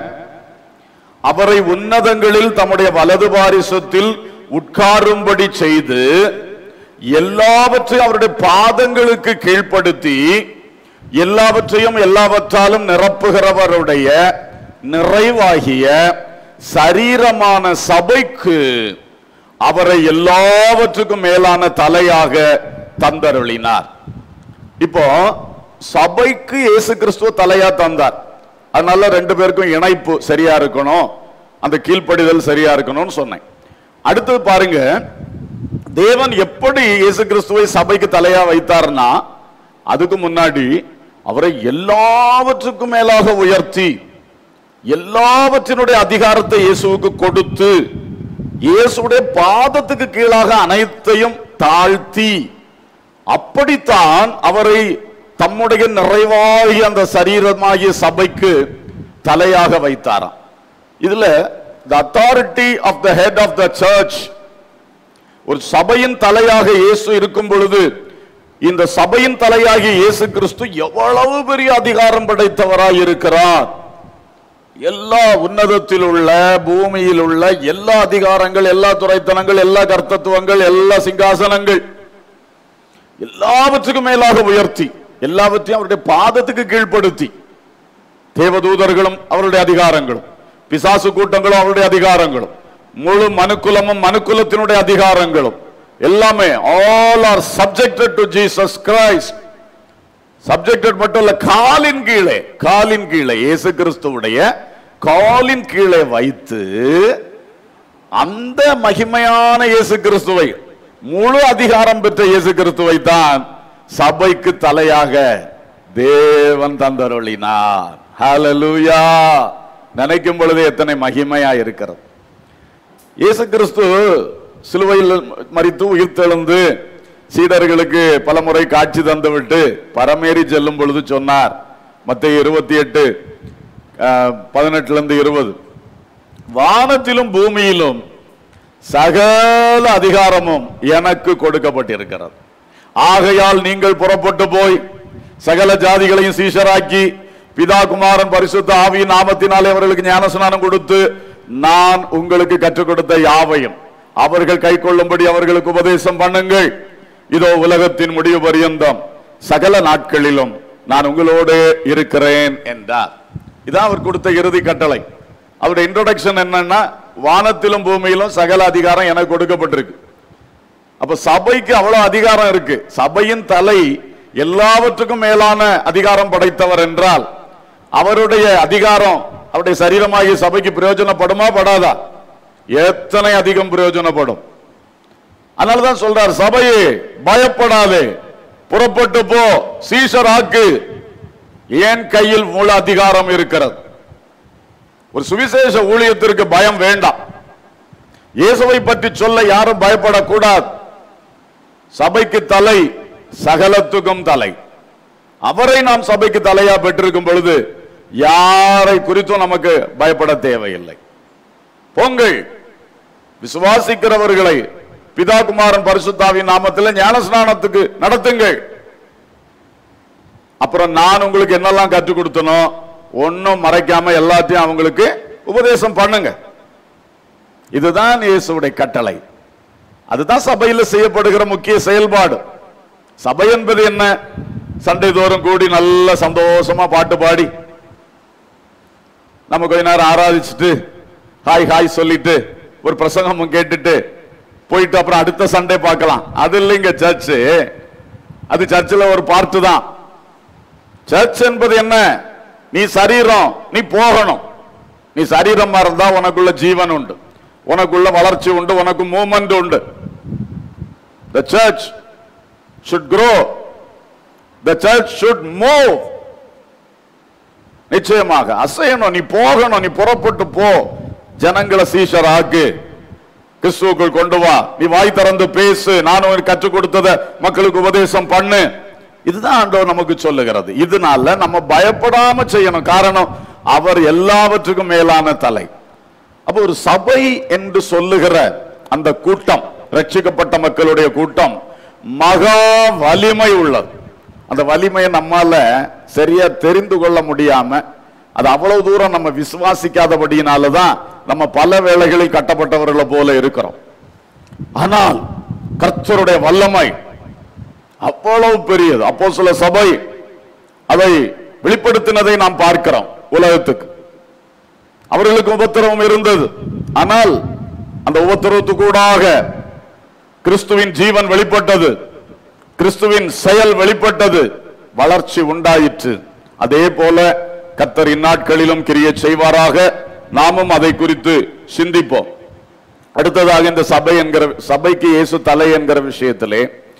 அவரை உன்னதங்களில் தம்முடைய வலது பாரிசத்தில் உட்காரும்படி செய்து எல்லாவற்றையும் அவருடைய பாதங்களுக்கு கீழ்ப்படுத்தி எல்லாவற்றையும் எல்லாவற்றாலும் நிரப்புகிறவருடைய நிறைவாகிய சரீரமான சபைக்கு அவரை எல்லாவற்றுக்கும் மேலான தலையாக தந்தருளினார் இப்போ சபைக்கு இயேசு கிறிஸ்துவ தலையா தந்தார் அதனால ரெண்டு பேருக்கும் இணைப்பு சரியா இருக்கணும் அந்த கீழ்ப்படிதல் சரியா இருக்கணும்னு சொன்னேன் அடுத்தது பாருங்க தேவன் எப்படி இயேசு கிறிஸ்துவை சபைக்கு தலையா வைத்தார்னா அதுக்கு முன்னாடி அவரை எல்லாவற்றுக்கும் மேலாக உயர்த்தி எல்லாவற்றினுடைய அதிகாரத்தை இயேசுவுக்கு கொடுத்து இயேசுடைய பாதத்துக்கு கீழாக அனைத்தையும் தாழ்த்தி அப்படித்தான் அவரை தம்முடைய நிறைவாகிய அந்த சரீரமாகிய சபைக்கு தலையாக வைத்தாராம் இதுல the authority of the head of the church ஒரு சபையின் தலையாக இயேசு இருக்கும் பொழுது இந்த சபையின் தலையாகிய இயேசு கிறிஸ்து எவ்வளவு பெரிய அதிகாரம் படைத்தவராய் இருக்கிறார் எல்லா உன்னதத்தில் உள்ள பூமியில் உள்ள எல்லா அதிகாரங்கள் எல்லா துறைத்தனங்கள் எல்லா கர்த்தத்துவங்கள் எல்லா சிங்காசனங்கள் எல்லாவற்றுக்கும் மேலாக உயர்த்தி எல்லாவற்றையும் அவருடைய பாதத்துக்கு கீழ்ப்படுத்தி தேவதூதர்களும் அவருடைய அதிகாரங்களும் பிசாசு கூட்டங்களும் அவருடைய அதிகாரங்களும் முழு மனுக்குலமும் மனுக்குலத்தினுடைய அதிகாரங்களும் எல்லாமே all are subjected to Jesus Christ subjected மட்டும் இல்ல காலின் கீழே காலின் கீழே இயேசு கிறிஸ்துவுடைய காலின் கீழே வைத்து அந்த மகிமையான இயேசு கிறிஸ்துவை முழு அதிகாரம் பெற்ற இயேசு கிறிஸ்துவை தான் சபைக்கு தலையாக தேவன் தந்தருளினார் ஹalleluya நினைக்கும் பொழுது எத்தனை மகிமையா இருக்கிறது இயேசு கிறிஸ்து சிலுவையில் மரித்து உயிர்த்தெழுந்து சீடர்களுக்கு பலமுறை காட்சி தந்துவிட்டு பரமேறி செல்லும் பொழுது சொன்னார் மத்திய இருபத்தி எட்டு பதினெட்டுல இருந்து இருபது வானத்திலும் பூமியிலும் சகல அதிகாரமும் எனக்கு கொடுக்கப்பட்டிருக்கிறது ஆகையால் நீங்கள் புறப்பட்டு போய் சகல ஜாதிகளையும் சீஷராக்கி பிதா குமாரன் பரிசுத்த ஆவியின் நாமத்தினாலே அவர்களுக்கு ஞானஸ்நானம் கொடுத்து நான் உங்களுக்கு கற்றுக் கொடுத்த யாவையும் அவர்கள் கை கொள்ளும்படி அவர்களுக்கு உபதேசம் பண்ணுங்கள் இதோ உலகத்தின் முடிவு பரியந்தம் சகல நாட்களிலும் நான் உங்களோடு இருக்கிறேன் என்றார் இதான் அவர் கொடுத்த இறுதி கட்டளை அவருடைய இன்ட்ரோடக்ஷன் என்னன்னா வானத்திலும் பூமியிலும் சகல அதிகாரம் எனக்கு கொடுக்கப்பட்டிருக்கு அப்ப சபைக்கு அவ்வளவு அதிகாரம் இருக்கு சபையின் தலை எல்லாவற்றுக்கும் மேலான அதிகாரம் படைத்தவர் என்றால் அவருடைய அதிகாரம் அவருடைய சரீரமாகிய சபைக்கு பிரயோஜனப்படுமா படாதா எத்தனை அதிகம் பிரயோஜனப்படும் அதனாலதான் சொல்றார் சபையே பயப்படாதே புறப்பட்டு போ சீஷராக்கு ஏன் கையில் முழு அதிகாரம் இருக்கிறது ஒரு சுவிசேஷ ஊழியத்திற்கு பயம் வேண்டாம் இயேசுவை பற்றி சொல்ல யாரும் பயப்படக்கூடாது சபைக்கு தலை சகலத்துக்கும் தலை அவரை நாம் சபைக்கு தலையா பெற்றிருக்கும் பொழுது யாரை குறித்தும் நமக்கு பயப்பட தேவையில்லை பொங்கல் விசுவாசிக்கிறவர்களை பிதா குமாரன் பரிசுத்தாவின் நாமத்தில் ஞானஸ்நானத்துக்கு நடத்துங்கள் அப்புறம் நான் உங்களுக்கு என்னெல்லாம் கற்றுக் கொடுத்தனோ ஒன்னும் மறைக்காம எல்லாத்தையும் அவங்களுக்கு உபதேசம் பண்ணுங்க இதுதான் இயேசுடைய கட்டளை அதுதான் சபையில் செய்யப்படுகிற முக்கிய செயல்பாடு சபை என்பது என்ன சண்டை தோறும் கூடி நல்ல சந்தோஷமா பாட்டு பாடி நம்ம கொஞ்ச நேரம் ஆராதிச்சுட்டு ஹாய் ஹாய் சொல்லிட்டு ஒரு பிரசங்கமும் கேட்டுட்டு போயிட்டு அப்புறம் அடுத்த சண்டே பார்க்கலாம் அது இல்லைங்க சர்ச் அது சர்ச்சில் ஒரு பார்ட்டு தான் சர்ச் என்பது என்ன நீ சரீரம் நீ போகணும் நீ சரீரமா இருந்தா உனக்குள்ள ஜீவன் உண்டு உனக்குள்ள வளர்ச்சி உண்டு உனக்கு மூமெண்ட் உண்டு the church should grow the church should move நிச்சயமாக அசையணும் நீ போகணும் நீ புறப்பட்டு போ ஜனங்களை சீஷராக்கு கிறிஸ்துவுக்குள் கொண்டு வா நீ வாய் திறந்து பேசு நான் உனக்கு கற்றுக் கொடுத்தத மக்களுக்கு உபதேசம் பண்ணு இதுதான் ஆண்டவர் நமக்கு சொல்லுகிறது இதனால நம்ம பயப்படாம செய்யணும் காரணம் அவர் எல்லாவற்றுக்கும் மேலான தலை அப்ப ஒரு சபை என்று சொல்லுகிற அந்த கூட்டம் ரட்சிக்கப்பட்ட மக்களுடைய கூட்டம் மகா வலிமை உள்ளது அந்த வலிமையை நம்மால சரியா தெரிந்து கொள்ள முடியாம அது அவ்வளவு தூரம் நம்ம விசுவாசிக்காதபடியினாலதான் நம்ம பல வேளைகளில் கட்டப்பட்டவர்களை போல இருக்கிறோம் ஆனால் கர்த்தருடைய வல்லமை அவ்வளவு பெரியது அப்போ சில சபை அதை வெளிப்படுத்தினதை நாம் பார்க்கிறோம் உலகத்துக்கு அவர்களுக்கு உபத்திரவம் இருந்தது ஆனால் அந்த உபத்திரவத்துக்கூடாக கிறிஸ்துவின் ஜீவன் வெளிப்பட்டது கிறிஸ்துவின் செயல் வெளிப்பட்டது வளர்ச்சி உண்டாயிற்று அதே போல கத்தர் இந்நாட்களிலும் கிரிய செய்வாராக நாமும் அதை குறித்து சிந்திப்போம் அடுத்ததாக இந்த சபை என்கிற சபைக்கு இயேசு தலை என்கிற விஷயத்திலே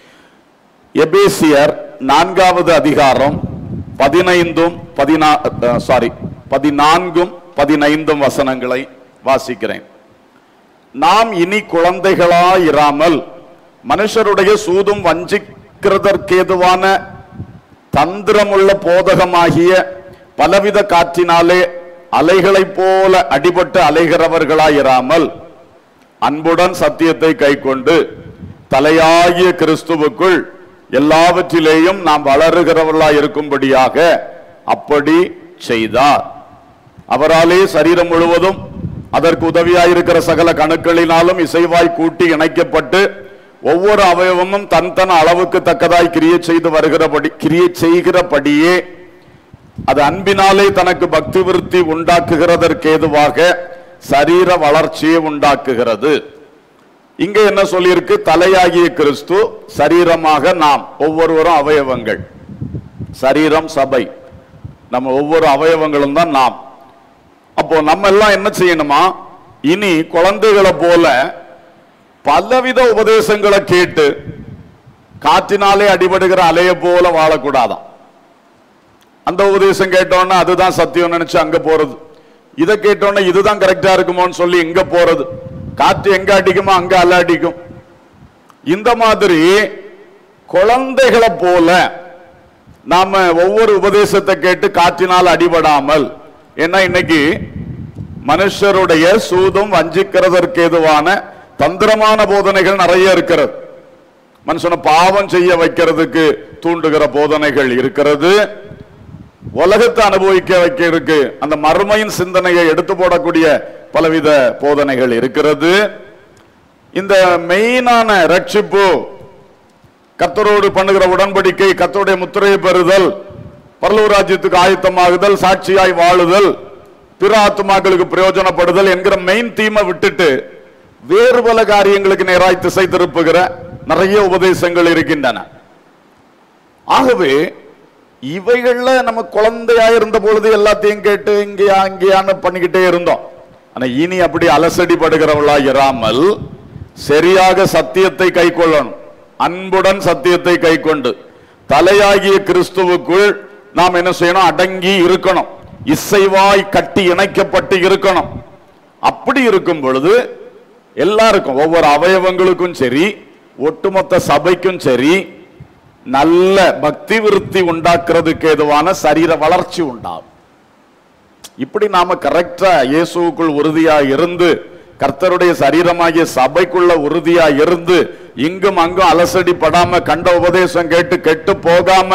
எபேசியர் நான்காவது அதிகாரம் பதினைந்தும் பதினா சாரி பதினான்கும் பதினைந்தும் வசனங்களை வாசிக்கிறேன் நாம் இனி குழந்தைகளாயிராமல் மனுஷருடைய சூதும் வஞ்சிக்கிறதற்கேதுவான தந்திரமுள்ள போதகமாகிய பலவித காற்றினாலே அலைகளைப் போல அடிபட்டு அலைகிறவர்களாயிராமல் அன்புடன் சத்தியத்தை கைக்கொண்டு தலையாகிய கிறிஸ்துவுக்குள் எல்லாவற்றிலேயும் நாம் வளருகிறவர்களா இருக்கும்படியாக அப்படி செய்தார் அவராலே சரீரம் முழுவதும் அதற்கு உதவியாயிருக்கிற சகல கணுக்களினாலும் இசைவாய் கூட்டி இணைக்கப்பட்டு ஒவ்வொரு அவயவமும் தன் தன் அளவுக்கு தக்கதாய் கிரியை செய்து வருகிறபடி கிரியை செய்கிறபடியே அது அன்பினாலே தனக்கு பக்தி விருத்தி உண்டாக்குகிறதற்கேதுவாக சரீர வளர்ச்சியை உண்டாக்குகிறது இங்க என்ன சொல்லியிருக்கு தலையாகிய கிறிஸ்து சரீரமாக நாம் ஒவ்வொருவரும் அவயவங்கள் சரீரம் சபை நம்ம ஒவ்வொரு அவயவங்களும் தான் நாம் அப்போ நம்ம எல்லாம் என்ன செய்யணுமா இனி குழந்தைகளை போல பலவித உபதேசங்களை கேட்டு காற்றினாலே அடிபடுகிற அலைய போல வாழக்கூடாதாம் அந்த உபதேசம் கேட்டோன்னா அதுதான் சத்தியம் நினைச்சு அங்க போறது இதை கேட்டோன்னா இதுதான் கரெக்டா இருக்குமோன்னு சொல்லி இங்க போறது காற்று எங்க அடிக்குமோ அங்க அல அடிக்கும் இந்த மாதிரி குழந்தைகளை போல நாம ஒவ்வொரு உபதேசத்தை கேட்டு காற்றினால் அடிபடாமல் ஏன்னா இன்னைக்கு மனுஷருடைய சூதும் வஞ்சிக்கிறதற்கு ஏதுவான தந்திரமான போதனைகள் நிறைய இருக்கிறது மனுஷனை பாவம் செய்ய வைக்கிறதுக்கு தூண்டுகிற போதனைகள் இருக்கிறது உலகத்தை அனுபவிக்க வைக்க இருக்கு அந்த மறுமையின் சிந்தனையை எடுத்து போடக்கூடிய பலவித போதனைகள் இருக்கிறது இந்த மெயினான ரட்சிப்பு கத்தரோடு பண்ணுகிற உடன்படிக்கை கத்தருடைய முத்திரையை பெறுதல் பரலூர் ராஜ்யத்துக்கு ஆயத்தமாகுதல் சாட்சியாய் வாழுதல் பிற ஆத்துமாக்களுக்கு பிரயோஜனப்படுதல் என்கிற மெயின் தீமை விட்டுட்டு வேறு பல காரியங்களுக்கு நேராய் திசை திருப்புகிற நிறைய உபதேசங்கள் இருக்கின்றன ஆகவே இவைகள்ல நம்ம குழந்தையா இருந்த பொழுது எல்லாத்தையும் கேட்டு இங்கேயா இங்கேயான்னு பண்ணிக்கிட்டே இருந்தோம் ஆனா இனி அப்படி அலசடி படுகிறவளா இராமல் சரியாக சத்தியத்தை கை கொள்ளணும் அன்புடன் சத்தியத்தை கை கொண்டு தலையாகிய கிறிஸ்துவுக்குள் நாம் என்ன செய்யணும் அடங்கி இருக்கணும் இசைவாய் கட்டி இணைக்கப்பட்டு இருக்கணும் அப்படி இருக்கும் பொழுது எல்லாருக்கும் ஒவ்வொரு அவயவங்களுக்கும் சரி ஒட்டுமொத்த சபைக்கும் சரி நல்ல பக்தி விருத்தி உண்டாக்குறதுக்கு ஏதுவான சரீர வளர்ச்சி உண்டாகும் இப்படி நாம கரெக்டா இயேசுவுக்குள் உறுதியா இருந்து கர்த்தருடைய சரீரமாகிய சபைக்குள்ள உறுதியா இருந்து இங்கும் அங்கும் அலசடி படாம கண்ட உபதேசம் கேட்டு கெட்டு போகாம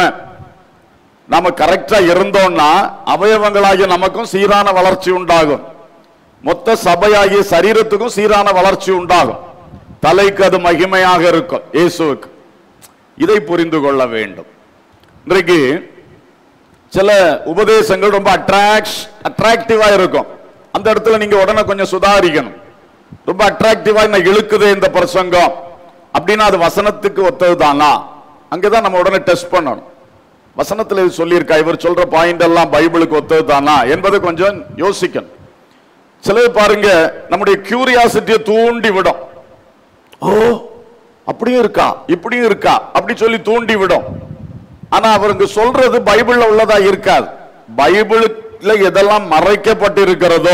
நாம கரெக்டா இருந்தோம்னா அவயவங்களாகிய நமக்கும் சீரான வளர்ச்சி உண்டாகும் மொத்த சபையாகிய சரீரத்துக்கும் சீரான வளர்ச்சி உண்டாகும் தலைக்கு அது மகிமையாக இருக்கும் இயேசுவுக்கு இதை புரிந்து கொள்ள வேண்டும் இன்றைக்கு சில உபதேசங்கள் ரொம்ப அட்ராக்ட் அட்ராக்டிவா இருக்கும் அந்த இடத்துல நீங்க உடனே கொஞ்சம் சுதாரிக்கணும் ரொம்ப அட்ராக்டிவா என்ன இழுக்குது இந்த பிரசங்கம் அப்படின்னா அது வசனத்துக்கு ஒத்தது தானா அங்கதான் நம்ம உடனே டெஸ்ட் பண்ணணும் வசனத்துல இது சொல்லியிருக்கா இவர் சொல்ற பாயிண்ட் எல்லாம் பைபிளுக்கு ஒத்தது தானா என்பதை கொஞ்சம் யோசிக்கணும் சிலது பாருங்க நம்முடைய கியூரியாசிட்டியை தூண்டி விடும் ஓ அப்படியும் இருக்கா இப்படியும் இருக்கா அப்படி சொல்லி தூண்டி விடும் ஆனா அவருங்க சொல்றது பைபிள்ல உள்ளதா இருக்காது பைபிளுல எதெல்லாம் மறைக்கப்பட்டு இருக்கிறதோ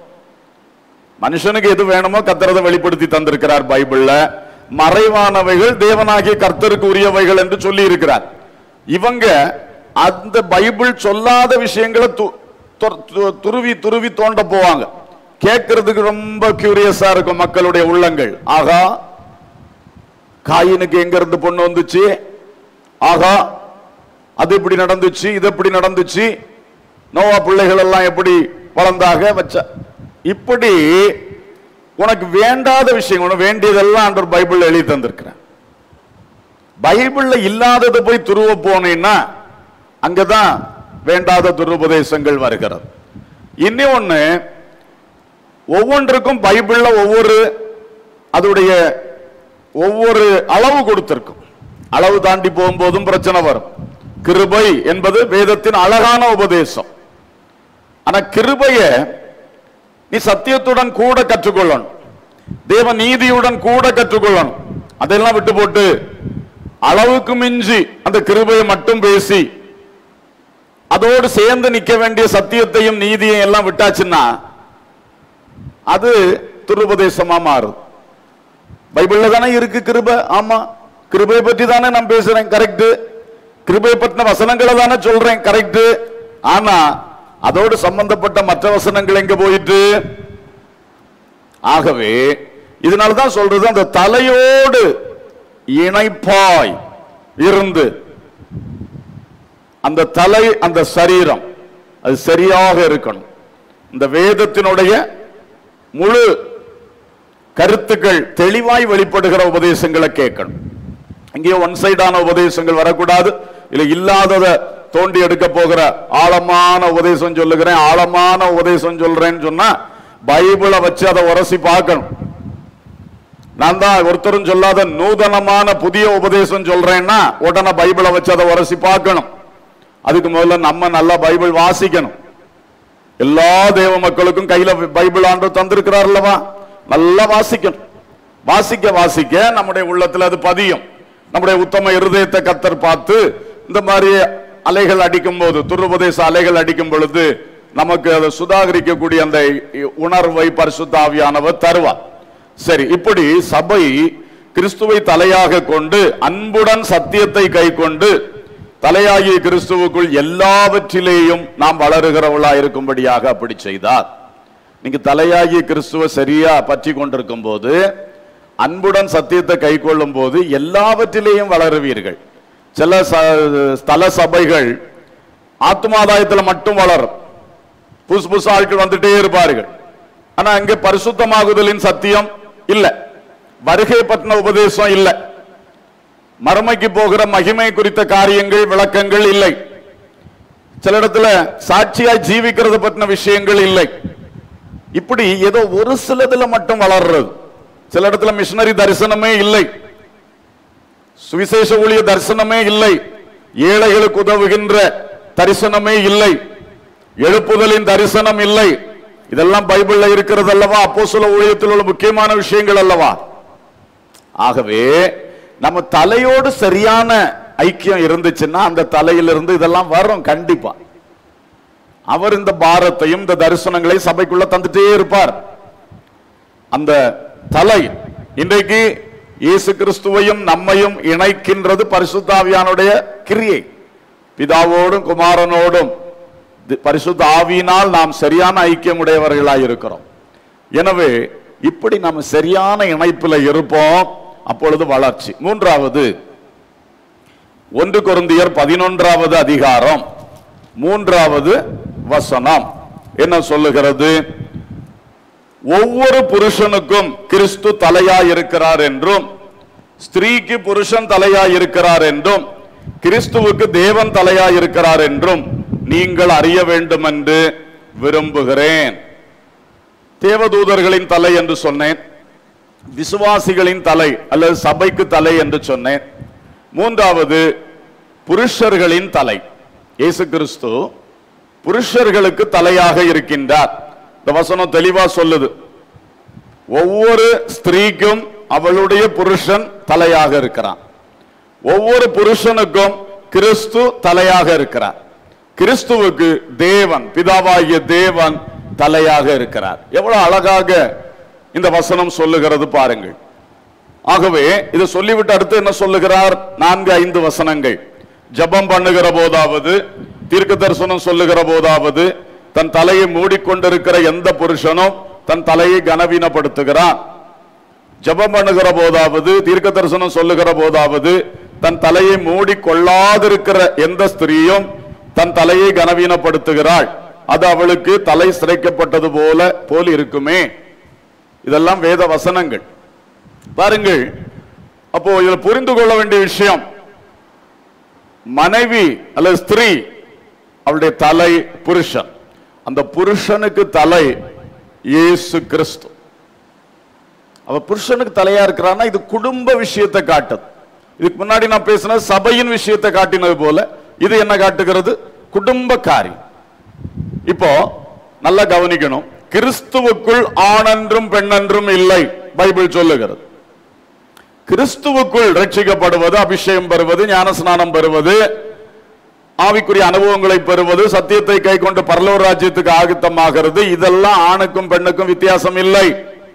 மனுஷனுக்கு எது வேணுமோ கத்தரதை வெளிப்படுத்தி தந்திருக்கிறார் பைபிள்ல மறைவானவைகள் தேவனாகிய கர்த்தருக்கு உரியவைகள் என்று சொல்லி இருக்கிறார் இவங்க அந்த பைபிள் சொல்லாத விஷயங்களை தூ- தொ- து- துருவி துருவி தோண்ட போவாங்க கேட்கறதுக்கு ரொம்ப கியூரியஸா இருக்கும் மக்களுடைய உள்ளங்கள் ஆகா காயினுக்கு எங்க இருந்து பொண்ணு வந்துச்சு ஆகா அது இப்படி நடந்துச்சு இது எப்படி நடந்துச்சு நோவா பிள்ளைகள் எல்லாம் எப்படி வளர்ந்தாக வச்ச இப்படி உனக்கு வேண்டாத விஷயம் உனக்கு வேண்டியதெல்லாம் ஆண்டவர் பைபிள்ல எழுதி தந்திருக்கிறேன் பைபிள்ல இல்லாததை போய் துருவ போனீன்னா அங்கதான் வேண்டாத துருபதேசங்கள் வருகிறது இன்னும் ஒண்ணு ஒவ்வொன்றுக்கும் பைபிள்ல ஒவ்வொரு அதோடைய ஒவ்வொரு அளவு கொடுத்திருக்கும் அளவு தாண்டி போகும்போதும் பிரச்சனை வரும் கிருபை என்பது வேதத்தின் அழகான உபதேசம் ஆனா கிருபைய நீ சத்தியத்துடன் கூட கற்றுக்கொள்ளணும் தேவ நீதியுடன் கூட கற்றுக்கொள்ளணும் அதெல்லாம் விட்டு போட்டு அளவுக்கு மிஞ்சி அந்த கிருபையை மட்டும் பேசி அதோடு சேர்ந்து நிக்க வேண்டிய சத்தியத்தையும் நீதியையும் எல்லாம் விட்டாச்சுன்னா அது துருபதேசமா மாறும் பைபிள்ல தானே இருக்கு கிருபை ஆமா கிருபையை பற்றி தானே நான் பேசுறேன் கரெக்ட் கிருபையை பற்றின வசனங்களை தானே சொல்றேன் கரெக்ட் ஆனா அதோடு சம்பந்தப்பட்ட மற்ற வசனங்கள் எங்க போயிட்டு ஆகவே இதனாலதான் சொல்றது அந்த தலையோடு இணைப்பாய் இருந்து அந்த தலை அந்த சரீரம் அது சரியாக இருக்கணும் இந்த வேதத்தினுடைய முழு கருத்துக்கள் தெளிவாய் வெளிப்படுகிற உபதேசங்களை கேட்கணும் இங்கே ஒன் சைடான உபதேசங்கள் வரக்கூடாது இல்ல இல்லாதத தோண்டி எடுக்க போகிற ஆழமான உபதேசம் சொல்லுகிறேன் ஆழமான உபதேசம் சொல்றேன்னு சொன்னா பைபிளை வச்சு அதை உரசி பார்க்கணும் நான் தான் ஒருத்தரும் சொல்லாத நூதனமான புதிய உபதேசம் சொல்றேன்னா உடனே பைபிளை வச்சு அதை உரசி பார்க்கணும் அதுக்கு முதல்ல நம்ம நல்லா பைபிள் வாசிக்கணும் எல்லா தேவ மக்களுக்கும் கையில பைபிள் ஆண்டு தந்திருக்கிறார் அல்லவா நல்லா வாசிக்கணும் வாசிக்க வாசிக்க நம்முடைய உள்ளத்துல அது பதியும் நம்முடைய உத்தம இருதயத்தை கத்தர் பார்த்து இந்த மாதிரி அலைகள் அடிக்கும் போது துருபதேச அலைகள் அடிக்கும் பொழுது நமக்கு அதை சுதாகரிக்கக்கூடிய அந்த உணர்வை பரிசுத்த ஆவியானவர் தருவார் சரி இப்படி சபை கிறிஸ்துவை தலையாக கொண்டு அன்புடன் சத்தியத்தை கை கொண்டு தலையாகிய கிறிஸ்துவுக்குள் எல்லாவற்றிலேயும் நாம் வளருகிறவளா இருக்கும்படியாக அப்படி செய்தார் நீங்க தலையாகிய கிறிஸ்துவ சரியா பற்றி கொண்டிருக்கும் போது அன்புடன் சத்தியத்தை கை கொள்ளும் போது எல்லாவற்றிலேயும் வளருவீர்கள் சில ச- ஸ்தல சபைகள் ஆத்மாதாயத்துல மட்டும் வளரும் புதுசு புதுசு ஆட்கள் வந்துட்டே இருப்பார்கள் ஆனா அங்கே பரிசுத்தமாகுதலின் சத்தியம் இல்ல வருகை பற்றின உபதேசம் இல்ல மறுமைக்கு போகிற மகிமை குறித்த காரியங்கள் விளக்கங்கள் இல்லை சில இடத்துல சாட்சியாய் ஜீவிக்கிறது பற்றின விஷயங்கள் இல்லை இப்படி ஏதோ ஒரு சிலதுல மட்டும் வளர்றது சில இடத்துல மிஷனரி தரிசனமே இல்லை சுவிசேஷ ஊழிய தரிசனமே இல்லை ஏழைகளுக்கு உதவுகின்ற தரிசனமே இல்லை எழுப்புதலின் தரிசனம் இல்லை இதெல்லாம் பைபிள்ல இருக்கிறது அல்லவா அப்போ சில ஊழியத்தில் உள்ள முக்கியமான விஷயங்கள் அல்லவா ஆகவே நம்ம தலையோடு சரியான ஐக்கியம் இருந்துச்சுன்னா அந்த தலையிலிருந்து இதெல்லாம் வரும் கண்டிப்பா அவர் இந்த பாரத்தையும் இந்த தரிசனங்களை சபைக்குள்ள தந்துட்டே இருப்பார் அந்த தலை இன்றைக்கு இயேசு கிறிஸ்துவையும் நம்மையும் இணைக்கின்றது பரிசுத்தாவியானுடைய கிரியை பிதாவோடும் குமாரனோடும் தி- பரிசுத்த ஆவியினால் நாம் சரியான ஐக்கியம் உடையவர்களாய் இருக்கிறோம் எனவே இப்படி நம்ம சரியான இணைப்புல இருப்போம் அப்பொழுது வளர்ச்சி மூன்றாவது ஒன்று கொருந்தியர் பதினொன்றாவது அதிகாரம் மூன்றாவது வசனம் என்ன சொல்லுகிறது ஒவ்வொரு புருஷனுக்கும் கிறிஸ்து தலையாய் இருக்கிறார் என்றும் ஸ்திரீக்கு புருஷன் தலையாய் இருக்கிறார் என்றும் கிறிஸ்துவுக்கு தேவன் தலையாய் இருக்கிறார் என்றும் நீங்கள் அறிய வேண்டும் என்று விரும்புகிறேன் தேவதூதர்களின் தலை என்று சொன்னேன் விசுவாசிகளின் தலை அல்லது சபைக்கு தலை என்று சொன்னேன் மூன்றாவது புருஷர்களின் தலை இயேசு கிறிஸ்து புருஷர்களுக்கு தலையாக இருக்கின்றார் இந்த வசனம் தெளிவா சொல்லுது ஒவ்வொரு ஸ்திரீக்கும் அவளுடைய புருஷன் தலையாக இருக்கிறான் ஒவ்வொரு புருஷனுக்கும் கிறிஸ்து தலையாக இருக்கிறார் கிறிஸ்துவுக்கு தேவன் பிதாவாகிய தேவன் தலையாக இருக்கிறார் எவ்வளவு அழகாக இந்த வசனம் சொல்லுகிறது பாருங்கள் ஆகவே இதை சொல்லிவிட்டு அடுத்து என்ன சொல்லுகிறார் நான்கு ஐந்து வசனங்கள் ஜெபம் பண்ணுகிற போதாவது தீர்க்க தரிசனம் சொல்லுகிற போதாவது தன் தலையை மூடிக்கொண்டிருக்கிற எந்த புருஷனும் தன் தலையை கனவீனப்படுத்துகிறான் ஜெபம் பண்ணுகிற போதாவது தீர்க்க தரிசனம் சொல்லுகிற போதாவது தன் தலையை மூடி கொள்ளாதிருக்கிற எந்த ஸ்திரீயும் தன் தலையை கனவீனப்படுத்துகிறாள் அது அவளுக்கு தலை சிரைக்கப்பட்டது போல போல் இருக்குமே இதெல்லாம் வேத வசனங்கள் பாருங்கள் அப்போ இதுல புரிந்து கொள்ள வேண்டிய விஷயம் மனைவி அல்லது ஸ்திரீ அவளுடைய தலை புருஷன் அந்த புருஷனுக்கு தலை இயேசு கிறிஸ்து அவ புருஷனுக்கு தலையா இருக்கிறான்னா இது குடும்ப விஷயத்தை காட்டுது இதுக்கு முன்னாடி நான் பேசின சபையின் விஷயத்தை காட்டினது போல இது என்ன காட்டுகிறது குடும்ப காரியம் இப்போ நல்லா கவனிக்கணும் கிறிஸ்துவுக்குள் ஆணென்றும் பெண்ணென்றும் இல்லை பைபிள் சொல்லுகிறது கிறிஸ்துவுக்குள் ரட்சிக்கப்படுவது அபிஷேகம் பெறுவது ஞானஸ்நானம் பெறுவது ஆவிக்குரிய அனுபவங்களை பெறுவது சத்தியத்தை கை கொண்டு பரலோக ராஜ்யத்துக்கு ஆகுத்தமாகிறது இதெல்லாம் ஆணுக்கும் பெண்ணுக்கும் வித்தியாசம் இல்லை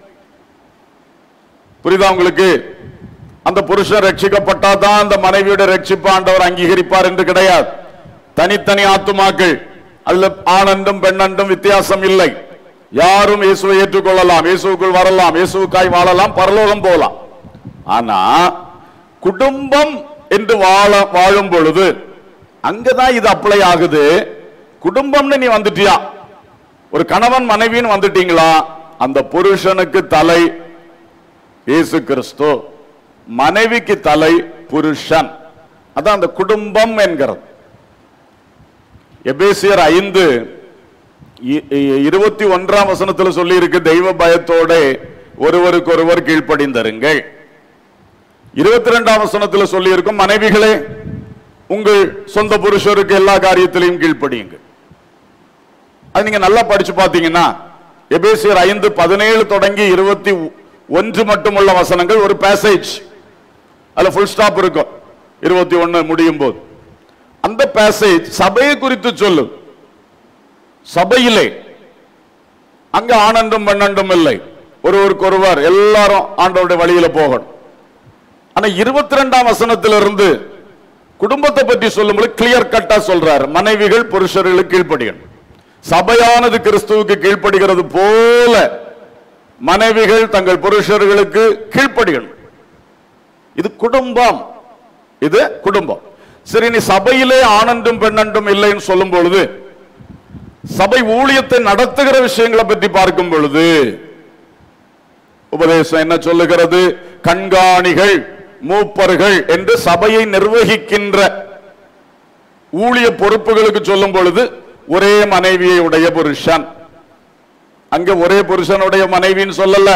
புரியுதா உங்களுக்கு அந்த புருஷன் ரட்சிக்கப்பட்டாதான் அந்த மனைவியோட ரட்சிப்பு ஆண்டவர் அங்கீகரிப்பார் என்று கிடையாது தனித்தனி ஆத்துமாக்கள் அதுல ஆணென்றும் பெண்ணென்றும் வித்தியாசம் இல்லை யாரும் இயேசுவை ஏற்றுக்கொள்ளலாம் இயேசுக்குள் வரலாம் இயேசுக்காய் வாழலாம் பரலோகம் போகலாம் ஆனா குடும்பம் என்று வாழ வாழும் பொழுது அங்கதான் இது அப்ளை ஆகுது குடும்பம்னு நீ வந்துட்டியா ஒரு கணவன் மனைவின்னு வந்துட்டீங்களா அந்த புருஷனுக்கு தலை இயேசு கிறிஸ்து மனைவிக்கு தலை புருஷன் அதான் அந்த குடும்பம் என்கிறது எபேசியர் ஐந்து இ- இ- இருபத்தி ஒன்றாம் வசனத்துல சொல்லி இருக்கு தெய்வ பயத்தோட ஒருவருக்கு ஒருவர் கீழ்ப்படிந்தருங்கள் இருபத்தி ரெண்டாம் வசனத்துல சொல்லி இருக்கும் மனைவிகளே உங்கள் சொந்த புருஷருக்கு எல்லா காரியத்திலையும் கீழ்ப்படியுங்கள் அது நீங்க நல்லா படிச்சு பாத்தீங்கன்னா எபேசியர் ஐந்து பதினேழு தொடங்கி இருபத்தி ஒன்று மட்டுமுள்ள வசனங்கள் ஒரு பேசேஜ் அதுல ஃபுல் ஸ்டாப் இருக்கும் இருபத்தி ஒன்னு முடியும் போது அந்த பேசேஜ் சபையை குறித்து சொல்லு சபையிலே அங்க ஆனந்தம் பெண்ணண்டும் இல்லை ஒருவருக்கு ஒருவர் எல்லாரும் ஆண்டவருடைய வழியில போகணும் ஆனா இருபத்தி ரெண்டாம் வசனத்திலிருந்து குடும்பத்தை பற்றி சொல்லும்போது கிளியர் கட்டா சொல்றாரு மனைவிகள் புருஷர்களுக்கு கீழ்ப்படியணும் சபையானது கிறிஸ்துவுக்கு கீழ்ப்படுகிறது போல மனைவிகள் தங்கள் புருஷர்களுக்கு கீழ்ப்படியணும் இது குடும்பம் இது குடும்பம் சரி நீ சபையிலே ஆனந்தும் பெண்ணண்டும் இல்லைன்னு சொல்லும் பொழுது சபை ஊழியத்தை நடத்துகிற விஷயங்களை பற்றி பார்க்கும் பொழுது உபதேசம் என்ன சொல்லுகிறது கண்காணிகள் மூப்பர்கள் என்று சபையை நிர்வகிக்கின்ற ஊழிய பொறுப்புகளுக்கு சொல்லும் பொழுது ஒரே மனைவியை உடைய புருஷன் அங்க ஒரே புருஷனுடைய மனைவின்னு சொல்லல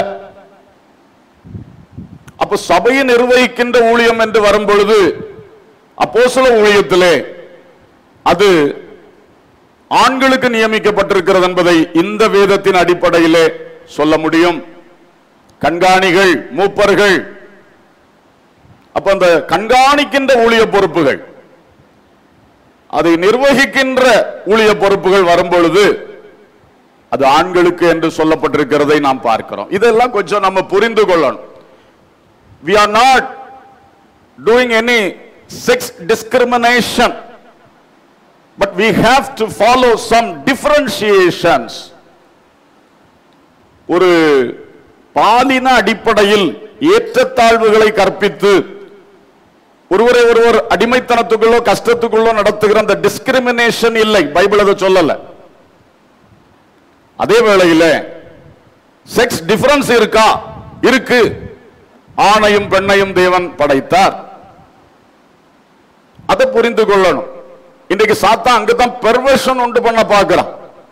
அப்ப சபையை நிர்வகிக்கின்ற ஊழியம் என்று வரும் பொழுது அப்போஸ்தல ஊழியத்திலே அது ஆண்களுக்கு நியமிக்கப்பட்டிருக்கிறது என்பதை இந்த வேதத்தின் அடிப்படையிலே சொல்ல முடியும் கண்காணிகள் மூப்பர்கள் அப்ப அந்த கண்காணிக்கின்ற ஊழிய பொறுப்புகள் அதை நிர்வகிக்கின்ற ஊழிய பொறுப்புகள் வரும்பொழுது அது ஆண்களுக்கு என்று சொல்லப்பட்டிருக்கிறதை நாம் பார்க்கிறோம் இதெல்லாம் கொஞ்சம் நம்ம புரிந்து கொள்ளணும் we are not doing any sex discrimination but we have to follow some differentiations ஒரு பாலின அடிப்படையில் ஏற்றத்தாழ்வுகளை கற்பித்து ஒருவரை ஒருவர் அடிமைத்தனத்துக்குள்ளோ கஷ்டத்துக்குள்ளோ நடத்துகிற அந்த டிஸ்கிரிமினேஷன் இல்லை பைபிள் அதை சொல்லல அதே வேளையில செக்ஸ் டிஃபரன்ஸ் இருக்கா இருக்கு ஆணையும் பெண்ணையும் தேவன் படைத்தார் அதை புரிந்து கொள்ளணும் இன்றைக்கு சாத்தா அங்கதான் பெர்வர்ஷன் உண்டு பண்ண பார்க்கிறான்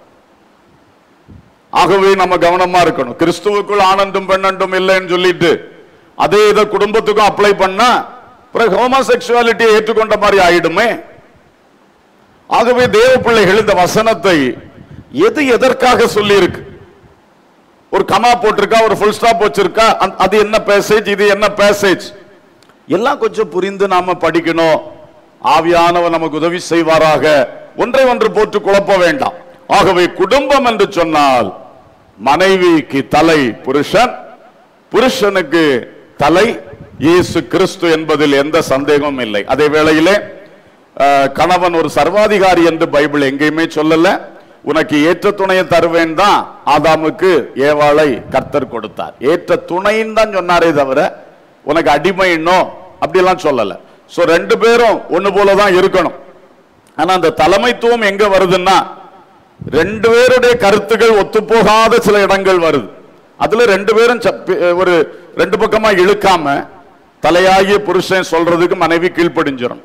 ஆகவே நம்ம கவனமா இருக்கணும் கிறிஸ்துவுக்குள் ஆனந்தும் பெண்ணண்டும் இல்லைன்னு சொல்லிட்டு அதே இதை குடும்பத்துக்கும் அப்ளை பண்ணா பிறகு ஹோமோசெக்சுவாலிட்டியை ஏற்றுக்கொண்ட மாதிரி ஆயிடுமே ஆகவே தேவ பிள்ளைகள் இந்த வசனத்தை எது எதற்காக சொல்லி இருக்கு ஒரு கமா போட்டிருக்கா ஒரு ஃபுல் ஸ்டாப் வச்சிருக்கா அந்த- அது என்ன பேசேஜ் இது என்ன பேசேஜ் எல்லாம் கொஞ்சம் புரிந்து நாம படிக்கணும் ஆவியானவர் நமக்கு உதவி செய்வாராக ஒன்றை ஒன்று போட்டு குழப்ப வேண்டாம் ஆகவே குடும்பம் என்று சொன்னால் மனைவிக்கு தலை புருஷன் புருஷனுக்கு தலை இயேசு கிறிஸ்து என்பதில் எந்த சந்தேகமும் இல்லை அதே வேளையிலே அஹ், கணவன் ஒரு சர்வாதிகாரி என்று பைபிள் எங்கேயுமே சொல்லல உனக்கு ஏற்ற துணையை தருவேன் தான் ஆதாமுக்கு ஏவாளை கர்த்தர் கொடுத்தார் ஏற்ற துணைன்னு தான் சொன்னாரே தவிர உனக்கு அடிமை இன்னும் அப்படியெல்லாம் சொல்லல சோ ரெண்டு பேரும் ஒண்ணு போல தான் இருக்கணும் ஆனா அந்த தலைமைத்துவம் எங்க வருதுன்னா ரெண்டு பேருடைய கருத்துக்கள் ஒத்துப்போகாத சில இடங்கள் வருது அதுல ரெண்டு பேரும் சப்பி- ஒரு ரெண்டு பக்கமா இழுக்காம தலையாகிய புருஷன் சொல்றதுக்கு மனைவி கீழ்ப்படிஞ்சிடும்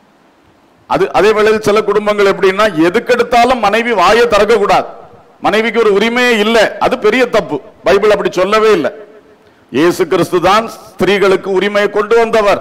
அது அதே வேளையில் சில குடும்பங்கள் எப்படின்னா எதுக்கெடுத்தாலும் மனைவி வாயை திறக்க கூடாது மனைவிக்கு ஒரு உரிமையே இல்லை அது பெரிய தப்பு பைபிள் அப்படி சொல்லவே இல்லை இயேசு கிறிஸ்து தான் ஸ்திரீகளுக்கு உரிமையை கொண்டு வந்தவர்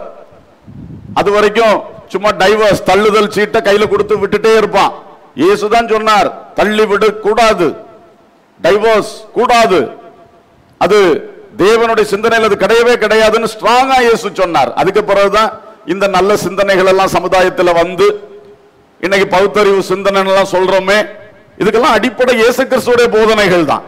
அது வரைக்கும் சும்மா டைவர்ஸ் தள்ளுதல் சீட்டை கையில கொடுத்து விட்டுட்டே இருப்பான் இயேசு தான் சொன்னார் தள்ளி விட கூடாது டைவர்ஸ் கூடாது அது தேவனுடைய சிந்தனையில் அது கிடையவே கிடையாதுன்னு ஸ்ட்ராங்கா இயேசு சொன்னார் அதுக்கு பிறகுதான் இந்த நல்ல சிந்தனைகள் எல்லாம் சமுதாயத்துல வந்து இன்னைக்கு பகுத்தறிவு சிந்தனை எல்லாம் சொல்றோமே இதுக்கெல்லாம் அடிப்படை இயேசு கிறிஸ்துடைய போதனைகள் தான்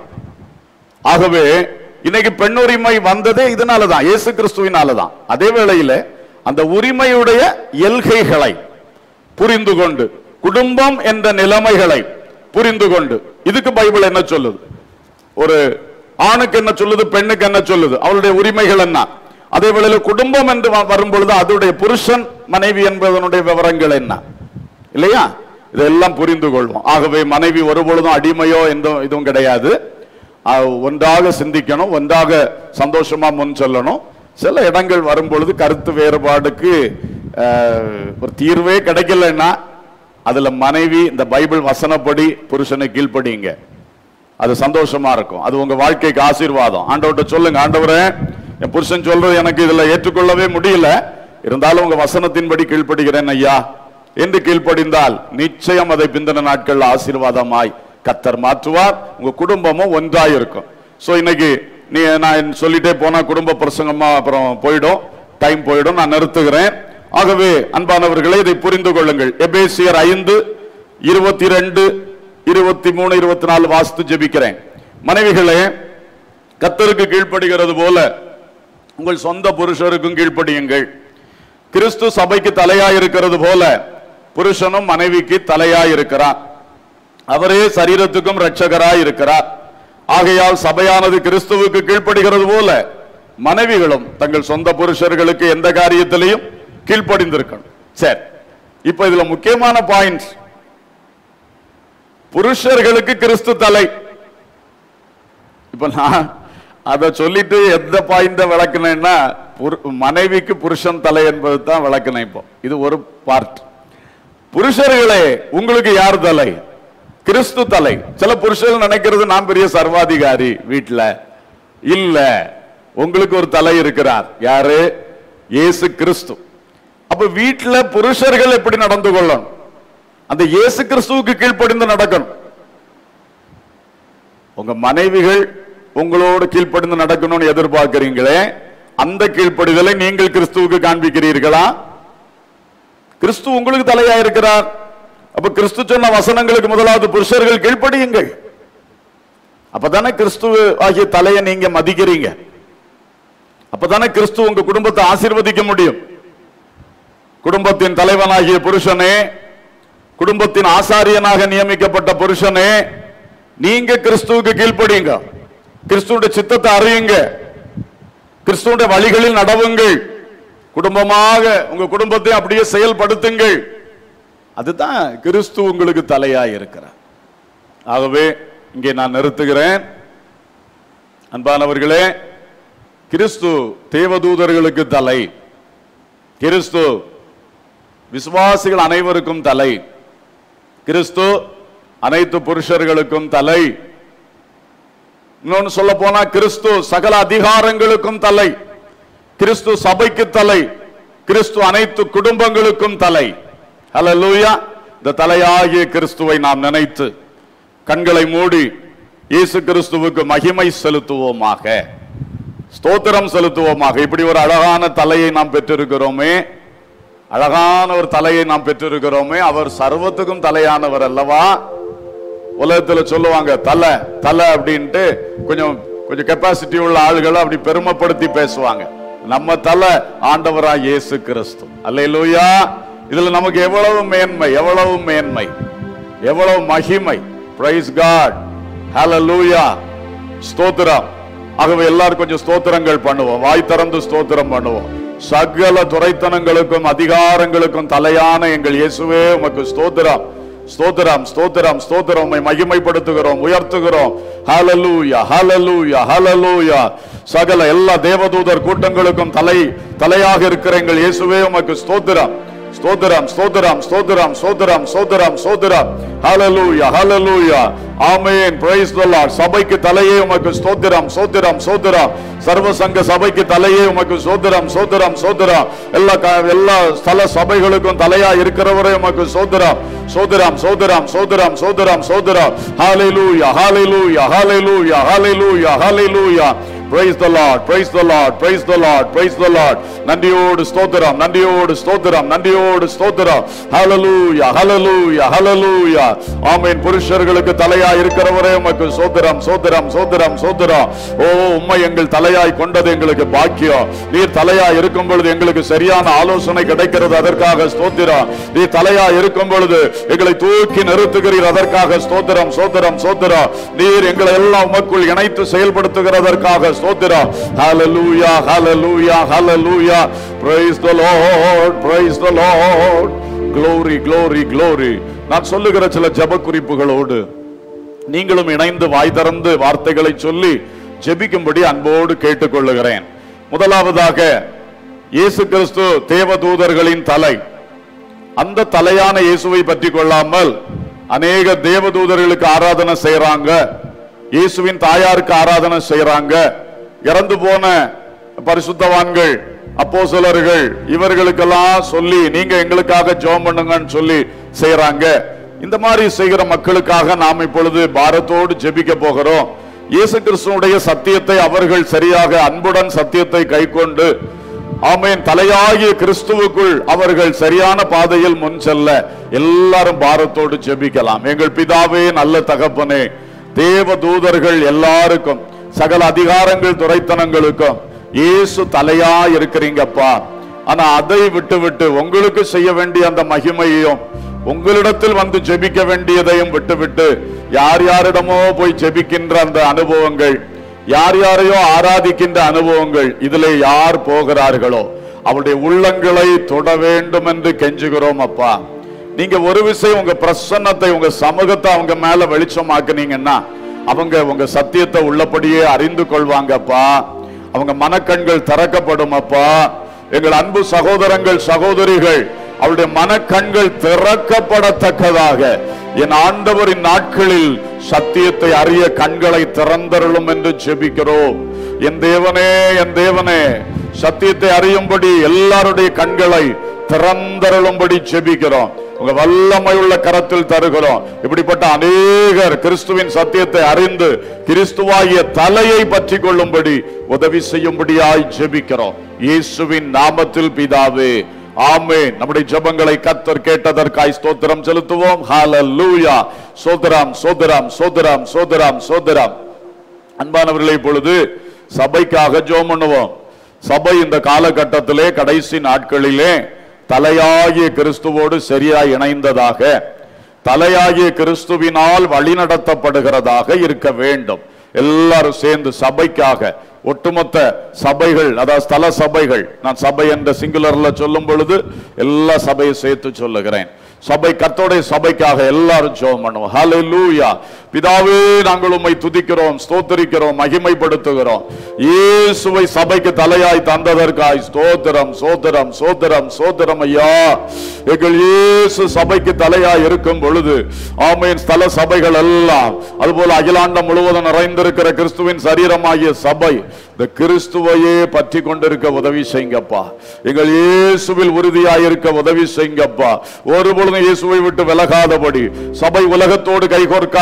ஆகவே இன்னைக்கு பெண் உரிமை வந்ததே இதனாலதான் இயேசு கிறிஸ்துவினாலதான் அதே வேளையில அந்த உரிமையுடைய எல்கைகளை புரிந்து கொண்டு குடும்பம் என்ற நிலைமைகளை புரிந்து கொண்டு இதுக்கு பைபிள் என்ன சொல்லுது ஒரு ஆணுக்கு என்ன சொல்லுது பெண்ணுக்கு என்ன சொல்லுது அவளுடைய உரிமைகள் என்ன அதே வேளையில குடும்பம் என்று வ- வரும் பொழுது அதனுடைய புருஷன் மனைவி என்பதனுடைய விவரங்கள் என்ன இல்லையா இதெல்லாம் புரிந்து கொள்வோம் ஆகவே மனைவி ஒருபொழுதும் அடிமையோ எந்த இதுவும் கிடையாது அஹ், ஒன்றாக சிந்திக்கணும் ஒன்றாக சந்தோஷமா முன் செல்லணும் சில இடங்கள் வரும் பொழுது கருத்து வேறுபாடுக்கு அஹ், ஒரு தீர்வே கிடைக்கலன்னா அதுல மனைவி இந்த பைபிள் வசனப்படி புருஷனை கீழ்ப்படிங்க அது சந்தோஷமா இருக்கும் அது உங்க வாழ்க்கைக்கு ஆசீர்வாதம் ஆண்டவர்கிட்ட சொல்லுங்க ஆண்டவரே என் புருஷன் சொல்றது எனக்கு இதுல ஏற்றுக்கொள்ளவே முடியல இருந்தாலும் உங்க வசனத்தின்படி கீழ்ப்படுகிறேன் ஐயா என்று கீழ்ப்படிந்தால் நிச்சயம் அதை பிந்தின நாட்கள் ஆசீர்வாதமாய் கத்தர் மாற்றுவார் உங்க குடும்பமும் ஒன்றாய் இருக்கும் சோ இன்னைக்கு நீ நான் சொல்லிட்டே போனா குடும்ப பிரசங்கமா அப்புறம் போயிடும் டைம் போயிடும் நான் நிறுத்துகிறேன் ஆகவே அன்பானவர்களே இதை புரிந்து கொள்ளுங்கள் எபேசியர் ஐந்து இருபத்தி ரெண்டு இருபத்தி மூணு இருபத்தி நாலு வாஸ்து ஜெபிக்கிறேன் மனைவிகளே கத்தருக்கு கீழ்ப்படுகிறது போல உங்கள் சொந்த புருஷருக்கும் கீழ்ப்படியுங்கள் கிறிஸ்து சபைக்கு தலையாயிருக்கிறது போல புருஷனும் மனைவிக்கு தலையாயிருக்கிறார் அவரே சரீரத்துக்கும் இரட்சகராய் இருக்கிறார் ஆகையால் சபையானது கிறிஸ்துவுக்கு கீழ்ப்படுகிறது போல மனைவிகளும் தங்கள் சொந்த புருஷர்களுக்கு எந்த காரியத்திலையும் கீழ்ப்படிந்திருக்கணும் சரி இப்ப இதுல முக்கியமான பாயிண்ட்ஸ் புருஷர்களுக்கு கிறிஸ்து தலை இப்ப நான் அதை சொல்லிட்டு எந்த பாயிண்ட விளக்குனேன்னா புரு- மனைவிக்கு புருஷன் தலை என்பது தான் விளக்குனேன் இப்போ இது ஒரு பார்ட் புருஷர்களே உங்களுக்கு யார் தலை கிறிஸ்து தலை சில புருஷர்கள் நினைக்கிறது நான் பெரிய சர்வாதிகாரி வீட்டுல இல்ல உங்களுக்கு ஒரு தலை இருக்கிறார் யாரு இயேசு கிறிஸ்து அப்ப வீட்டுல புருஷர்கள் எப்படி நடந்து கொள்ளணும் அந்த இயேசு கிறிஸ்துவுக்கு கீழ்ப்படிந்து நடக்கணும் உங்க மனைவிகள் உங்களோடு கீழ்ப்படிந்து நடக்கணும்னு எதிர்பார்க்கிறீங்களே அந்த கீழ்ப்படிதலை நீங்கள் கிறிஸ்துவுக்கு காண்பிக்கிறீர்களா கிறிஸ்து உங்களுக்கு தலையா இருக்கிறார் அப்ப கிறிஸ்து சொன்ன வசனங்களுக்கு முதலாவது புருஷர்கள் கீழ்ப்படியுங்கள் அப்பதானே கிறிஸ்து ஆகிய தலையை நீங்க மதிக்கிறீங்க அப்பதானே கிறிஸ்து உங்க குடும்பத்தை ஆசீர்வதிக்க முடியும் குடும்பத்தின் தலைவனாகிய புருஷனே குடும்பத்தின் ஆசாரியனாக நியமிக்கப்பட்ட புருஷனே நீங்க கிறிஸ்துவுக்கு கீழ்ப்படியுங்க கிறிஸ்துவோட சித்தத்தை அறியுங்க கிறிஸ்துவோட வழிகளில் நடவுங்கள் குடும்பமாக உங்க குடும்பத்தை அப்படியே செயல்படுத்துங்கள் அதுதான் கிறிஸ்து உங்களுக்கு தலையாய் இருக்கிறார் ஆகவே இங்கே நான் நிறுத்துகிறேன் அன்பானவர்களே கிறிஸ்து தேவதூதர்களுக்கு தலை கிறிஸ்து விசுவாசிகள் அனைவருக்கும் தலை கிறிஸ்து அனைத்து புருஷர்களுக்கும் தலை இன்னொன்னு சொல்ல போனா கிறிஸ்து சகல அதிகாரங்களுக்கும் தலை கிறிஸ்து சபைக்கு தலை கிறிஸ்து அனைத்து குடும்பங்களுக்கும் தலை ஹalleluya இந்த தலையாகிய கிறிஸ்துவை நாம் நினைத்து கண்களை மூடி இயேசு கிறிஸ்துவுக்கு மகிமை செலுத்துவோமாக ஸ்தோத்திரம் செலுத்துவோமாக இப்படி ஒரு அழகான தலையை நாம் பெற்றிருக்கிறோமே அழகான ஒரு தலையை நாம் பெற்றிருக்கிறோமே அவர் சர்வத்துக்கும் தலையானவர் அல்லவா உலகத்துல சொல்லுவாங்க தலை தலை அப்படின்ட்டு கொஞ்சம் கொஞ்சம் கெப்பாசிட்டி உள்ள ஆளுகளை அப்படி பெருமைப்படுத்தி பேசுவாங்க நம்ம தலை ஆண்டவரா இயேசு கிறிஸ்து அல்லேலூயா இதுல நமக்கு எவ்வளவு மேன்மை எவ்வளவு மேன்மை எவ்வளவு மகிமை பிரைஸ் காட் ஹalleluya ஸ்தோத்திரம் ஆகவே எல்லாரும் கொஞ்சம் ஸ்தோத்திரங்கள் பண்ணுவோம் வாய் திறந்து ஸ்தோத்திரம் பண்ணுவோம் சகல துரைத்தனங்களுக்கும் அதிகாரங்களுக்கும் தலையான எங்கள் இயேசுவே உமக்கு ஸ்தோத்திரம் ஸ்தோத்திரம் ஸ்தோத்திரம் ஸ்தோத்திரம் உம்மை மகிமைப்படுத்துகிறோம் உயர்த்துகிறோம் ஹalleluya ஹalleluya ஹalleluya சகல எல்லா தேவதூதர் கூட்டங்களுக்கும் தலை தலையாக இருக்கிற எங்கள் இயேசுவே உமக்கு ஸ்தோத்திரம் ஸ்தோத்திரம் ஸ்தோத்திரம் ஸ்தோத்திரம் ஸ்தோத்திரம் ஸ்தோத்திரம் ஸ்தோத்திரம் ஹalleluya ஹalleluya ஆமென் praise the lord சபைக்கு தலையே உமக்கு ஸ்தோத்திரம் ஸ்தோத்திரம் ஸ்தோத்திரம் சர்வ சங்க சபைக்கு தலையே உமக்கு ஸ்தோத்திரம் ஸ்தோத்திரம் ஸ்தோத்திரம் எல்லா க- எல்லா ஸ்தல சபைகளுக்கும் தலையா இருக்கிறவரே உமக்கு ஸ்தோத்திரம் ஸ்தோத்திரம் ஸ்தோத்திரம் ஸ்தோத்திரம் ஸ்தோத்திரம் ஸ்தோத்திரம் ஹalleluya ஹalleluya ஹalleluya ஹalleluya ஹalleluya praise the lord praise the lord praise the lord praise the lord நன்றியோடு ஸ்தோத்திரம் நன்றியோடு ஸ்தோத்திரம் நன்றியோடு ஸ்தோத்திரம் ஹalleluya ஹalleluya ஹalleluya ஆமென் புருஷர்களுக்கு தலையாய் இருக்கிறவரே உமக்கு ஸ்தோத்திரம் ஸ்தோத்திரம் ஸ்தோத்திரம் ஸ்தோத்திரம் ஓ உம்மை எங்கள் தலையாய் கொண்டது எங்களுக்கு பாக்கியம் நீர் தலையாய் இருக்கும் பொழுது எங்களுக்கு சரியான ஆலோசனை கிடைக்கிறது அதற்காக ஸ்தோத்திரம் நீர் தலையாய் இருக்கும் பொழுது எங்களை தூக்கி நிறுத்துகிறீர் அதற்காக ஸ்தோத்திரம் ஸ்தோத்திரம் ஸ்தோத்திரம் நீர் எங்களை எல்லாம் உமக்குள் இணைத்து செயல்படுத்துகிறதற்காக ஸ்தோத்திரம் ஹalleluya ஹalleluya ஹalleluya praise the lord praise the lord glory glory glory நான் சொல்லுகிற சில ஜெப குறிப்புகளோடு நீங்களும் இணைந்து வாய் திறந்து வார்த்தைகளை சொல்லி ஜெபிக்கும்படி அன்போடு கேட்டுக்கொள்ளுகிறேன் முதலாவதாக இயேசு கிறிஸ்து தேவதூதர்களின் தலை அந்த தலையான இயேசுவை பற்றி கொள்ளாமல் அநேக தேவதூதர்களுக்கு ஆராதனை செய்யறாங்க இயேசுவின் தாயாருக்கு ஆராதனை செய்யறாங்க இறந்து போன பரிசுத்தவான்கள் அப்போஸ்தலர்கள் இவர்களுக்கெல்லாம் சொல்லி நீங்க எங்களுக்காக ஜெபம் பண்ணுங்கன்னு சொல்லி செய்யறாங்க இந்த மாதிரி செய்கிற மக்களுக்காக நாம் இப்பொழுது பாரத்தோடு ஜெபிக்க போகிறோம் இயேசு கிறிஸ்துவுடைய சத்தியத்தை அவர்கள் சரியாக அன்புடன் சத்தியத்தை கைக்கொண்டு ஆமென் தலையாகிய கிறிஸ்துவுக்குள் அவர்கள் சரியான பாதையில் முன் செல்ல எல்லாரும் பாரத்தோடு ஜெபிக்கலாம் எங்கள் பிதாவே நல்ல தகப்பனே தேவ தூதர்கள் எல்லாருக்கும் சகல அதிகாரங்கள் துரைத்தனங்களுக்கும் இயேசு தலையா இருக்கிறீங்கப்பா ஆனா அதை விட்டு விட்டு உங்களுக்கு செய்ய வேண்டிய அந்த மகிமையையும் உங்களிடத்தில் வந்து ஜெபிக்க வேண்டியதையும் விட்டுவிட்டு யார் யாரிடமோ போய் ஜெபிக்கின்ற அந்த அனுபவங்கள் யார் யாரையோ ஆராதிக்கின்ற அனுபவங்கள் இதிலே யார் போகிறார்களோ அவருடைய உள்ளங்களை தொட வேண்டும் என்று கெஞ்சுகிறோம் அப்பா நீங்க ஒரு விஷயம் உங்க பிரசன்னத்தை உங்க சமூகத்தை அவங்க மேல வெளிச்சமாக்குனீங்கன்னா அவங்க உங்க சத்தியத்தை உள்ளபடியே அறிந்து கொள்வாங்கப்பா அவங்க மனக்கண்கள் திறக்கப்படும் அப்பா எங்கள் அன்பு சகோதரங்கள் சகோதரிகள் அவருடைய மனக்கண்கள் திறக்கப்படத்தக்கதாக என் ஆண்டவரின் நாட்களில் சத்தியத்தை அறிய கண்களை திறந்தருளும் என்று ஜெபிக்கிறோம் என் தேவனே என் தேவனே சத்தியத்தை அறியும்படி எல்லாருடைய கண்களை திறந்தருளும்படி ஜெபிக்கிறோம் உங்க வல்லமையுள்ள கரத்தில் தருகிறோம் இப்படிப்பட்ட அநேகர் கிறிஸ்துவின் சத்தியத்தை அறிந்து கிறிஸ்துவாகிய தலையை பற்றி கொள்ளும்படி உதவி செய்யும்படியாய் ஜெபிக்கிறோம் இயேசுவின் நாமத்தில் பிதாவே ஆமென் நம்முடைய ஜெபங்களை கத்தர் கேட்டதற்காய் ஸ்தோத்திரம் செலுத்துவோம் ஹalleluya சோதரம் சோதரம் சோதரம் சோதரம் சோதரம் அன்பானவர்களே இப்பொழுது சபைக்காக ஜெபம் பண்ணுவோம் சபை இந்த காலகட்டத்திலே கடைசி நாட்களிலே தலையாகிய கிறிஸ்துவோடு சரியாய் இணைந்ததாக தலையாகிய கிறிஸ்துவினால் வழிநடத்தப்படுகிறதாக இருக்க வேண்டும் எல்லாரும் சேர்ந்து சபைக்காக ஒட்டுமொத்த சபைகள் அதாவது ஸ்தல சபைகள் நான் சபை என்ற சிங்குலர்ல சொல்லும் பொழுது எல்லா சபையை சேர்த்து சொல்லுகிறேன் சபை கர்த்தருடைய சபைக்காக எல்லாரும் ஜெபம் பண்ணுவோம் ஹalleluya பிதாவே நாங்கள் உம்மை துதிக்கிறோம் ஸ்தோத்திரிக்கிறோம் மகிமைப்படுத்துகிறோம் இயேசுவை சபைக்கு தலையாய் தந்ததற்காய் ஸ்தோத்திரம் சோத்திரம் சோத்திரம் சோத்திரம் ஐயா எங்கள் இயேசு சபைக்கு தலையாய் இருக்கும் பொழுது ஆமென் ஸ்தல சபைகள் எல்லாம் அதுபோல அகிலாண்டம் முழுவதும் நிறைந்திருக்கிற கிறிஸ்துவின் சரீரமாகிய சபை இந்த கிறிஸ்துவையே பற்றி கொண்டிருக்க உதவி செய்யுங்கப்பா எங்கள் இயேசுவில் உறுதியாய் இருக்க உதவி செய்யுங்கப்பா ஒருபொழுதும் இயேசுவை விட்டு விலகாதபடி சபை உலகத்தோடு கைகோர்க்காதபடி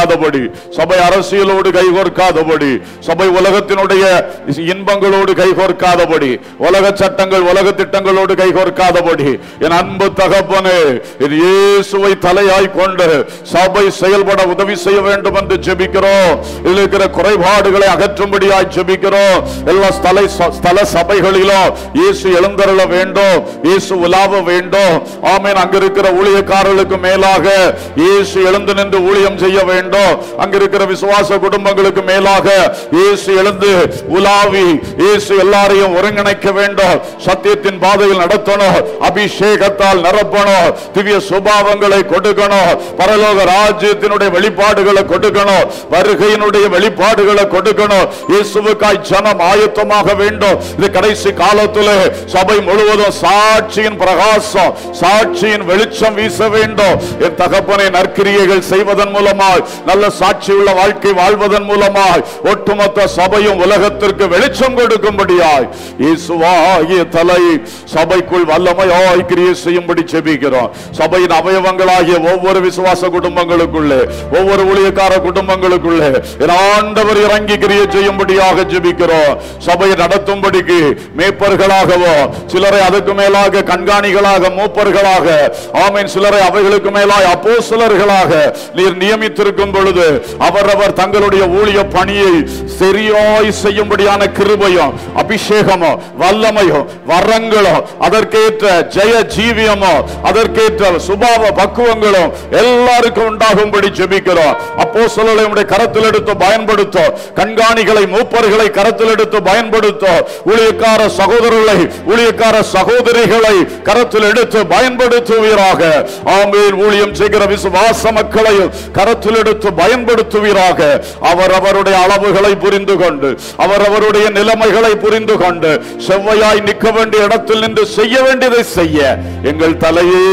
சபை அரசியலோடு கைகோர்க்காதபடி சபை உலகத்தினுடைய இன்பங்களோடு கைகோர்க்காதபடி உலக சட்டங்கள் உலக திட்டங்களோடு கைகோர்க்காதபடி என் அன்பு தகப்பனே என் இயேசுவை தலையாய் கொண்டு சபை செயல்பட உதவி செய்ய வேண்டும் என்று ஜெபிக்கிறோம் இதில் இருக்கிற குறைபாடுகளை அகற்றும்படியாய் ஜெபிக்கிறோம் எல்லா ஸ்தல ஸ்தல சபைகளிலும் இயேசு எழுந்தருள வேண்டும் இயேசு உலாவ வேண்டும் ஆமென் அங்க இருக்கிற ஊழியக்காரர்களுக்கு மேலாக இயேசு எழுந்து நின்று ஊழியம் செய்ய வேண்டும் அங்க இருக்கிற விசுவாச குடும்பங்களுக்கு மேலாக இயேசு எழுந்து உலாவி இயேசு எல்லாரையும் ஒருங்கிணைக்க வேண்டும் சத்தியத்தின் பாதையில் நடத்தணும் அபிஷேகத்தால் நிரப்பணும் திவ்ய சுபாவங்களை கொடுக்கணும் பரலோக ராஜ்யத்தினுடைய வெளிப்பாடுகளை கொடுக்கணும் வருகையினுடைய வெளிப்பாடுகளை கொடுக்கணும் இயேசுவுக்காய் ஜனம் ஆயத்தமாக வேண்டும் இது கடைசி காலத்திலே சபை முழுவதும் சாட்சியின் பிரகாசம் சாட்சியின் வெளிச்சம் வீச வேண்டும் என் தகப்பனை நற்கிரியைகள் செய்வதன் மூலமாய் நல்ல சாட்சியுள்ள வாழ்க்கை வாழ்வதன் மூலமாய் ஒட்டுமொத்த சபையும் உலகத்திற்கு வெளிச்சம் கொடுக்கும்படியாய் இயேசுவாகிய தலை சபைக்குள் வல்லமையாய் கிரியை செய்யும்படி செபிக்கிறோம் சபையின் அவயவங்களாகிய ஒவ்வொரு விசுவாச குடும்பங்களுக்குள்ளே ஒவ்வொரு ஊழியக்கார குடும்பங்களுக்குள்ளே என் ஆண்டவர் இறங்கி கிரியை செய்யும்படியாக ஜெபிக்கிறோம் சபையை நடத்தும்படிக்கு மேய்ப்பர்களாகவோ சிலரை அதுக்கு மேலாக கண்காணிகளாக மூப்பர்களாக ஆமீன் சிலரை அவைகளுக்கு மேலாய் அப்போஸ்தலர்களாக நீர் நியமித்திருக்கும் பொழுது அவரவர் தங்களுடைய ஊழிய பணியை சரியாய் செய்யும்படியான கிருபையும் அபிஷேகமோ வல்லமையோ வரங்களோ அதற்கேற்ற ஜெய ஜீவியமோ அதற்கேற்ற சுபாவ பக்குவங்களும் எல்லாருக்கும் உண்டாகும்படி ஜெபிக்கிறோம் அப்போ சொல்லலை உடைய கரத்தில் எடுத்து பயன்படுத்தோ கண்காணிகளை மூப்பர்களை கரத்தில் எடுத்து பயன்படுத்தோ ஊழியக்கார சகோதரர்களை ஊழியக்கார சகோதரிகளை கரத்தில் எடுத்து பயன்படுத்துவீராக ஆமேன் ஊழியம் செய்கிற விசுவாச மக்களையும் கரத்தில் எடுத்து பயன்படுத்துவீராக அவர் அவருடைய அளவுகளை புரிந்து கொண்டு அவர் அவருடைய நிலைமைகளை புரிந்து கொண்டு செவ்வையாய் நிற்க வேண்டிய இடத்தில் நின்று செய்ய வேண்டியதை செய்ய எங்கள் தலையே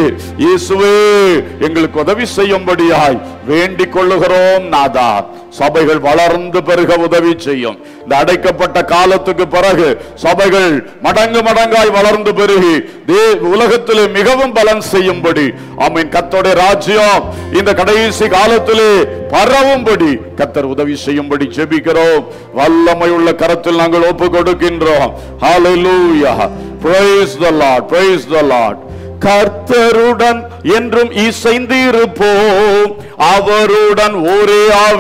இயேசுவே எங்களுக்கு உதவி செய்யும்படியாய் வேண்டிக் கொள்ளுகிறோம் நாதா சபைகள் வளர்ந்து பெருக உதவி செய்யும் இந்த அடைக்கப்பட்ட காலத்துக்கு பிறகு சபைகள் மடங்கு மடங்காய் வளர்ந்து பெருகி தே- உலகத்திலே மிகவும் பலன் செய்யும்படி ஆமீன் கத்தோடைய ராஜ்யம் இந்த கடைசி காலத்திலே பரவும்படி கத்தர் உதவி செய்யும்படி ஜெபிக்கிறோம் வல்லமை உள்ள கரத்தில் நாங்கள் ஒப்பு கொடுக்கின்றோம் ஹalleluya praise the lord praise the lord கர்த்தருடன் என்றும் இசைந்திருப்போம் அவருடன் ஒரே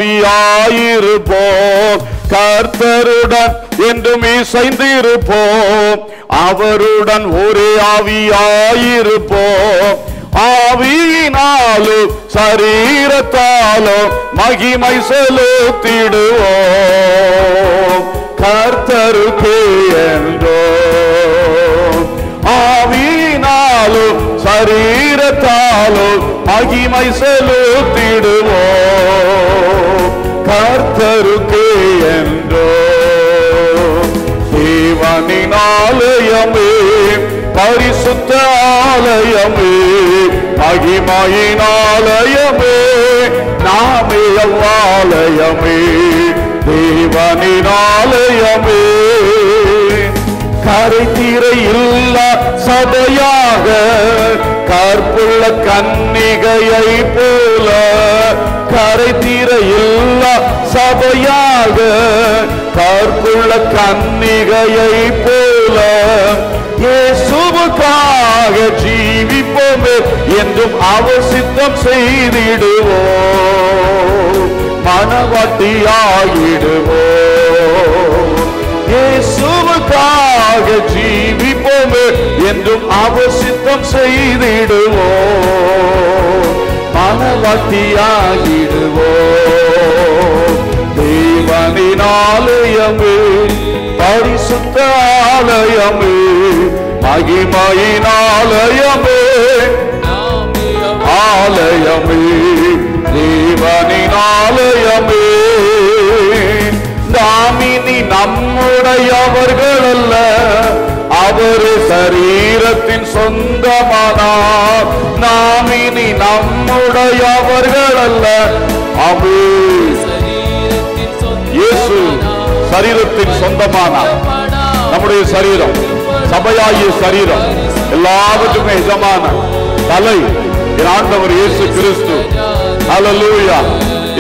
ஆவியாயிருப்போம் கர்த்தருடன் என்றும் இசைந்திருப்போம் அவருடன் ஒரே ஆவியாயிருப்போம் ஆவியினாலும் சரீரத்தாலும் மகிமை செலுத்திடுவோம் கர்த்தருக்கு என்றோ ஆவியினாலும் சரீரத்தாலும் மகிமை செலுத்திடுவோம் கர்த்தருக்கு என்றோ தேவனின் ஆலயமே பரிசுத்த ஆலயமே மகிமையின் ஆலயமே நாமே அவ்வாலயமே தேவனின் ஆலயமே கரைத்திரை இல்லா சபையாக கற்புள்ள கன்னிகையை போல கரைத்திரை இல்லா சபையாக கற்புள்ள கன்னிகையை போல இயேசுவுக்காக ஜீவிப்போமே என்றும் அவர் சித்தம் செய்திடுவோம் மனவாட்டியாகிடுவோம் இயேசுவுக்காக ஜீவிப்போமே என்றும் அவர் சித்தம் செய்திடுவோம் மனவாட்டியாகிடுவோம் தேவனின் ஆலயமே பரிசுத்த ஆலயமே மகிமையின் ஆலயமே ஆலயமே தேவனின் ஆலயமே தாமினி நம்முடையவர்கள் அல்ல அவர் சரீரத்தின் சொந்தமானார் நாமினி நம்முடையவர்கள் அல்ல அவே இயேசு சரீரத்தின் சொந்தமானார் நம்முடைய சரீரம் சபையாகிய சரீரம் எல்லாவற்றுக்கும் எஜமான தலை என் ஆண்டவர் இயேசு கிறிஸ்து ஹalleluya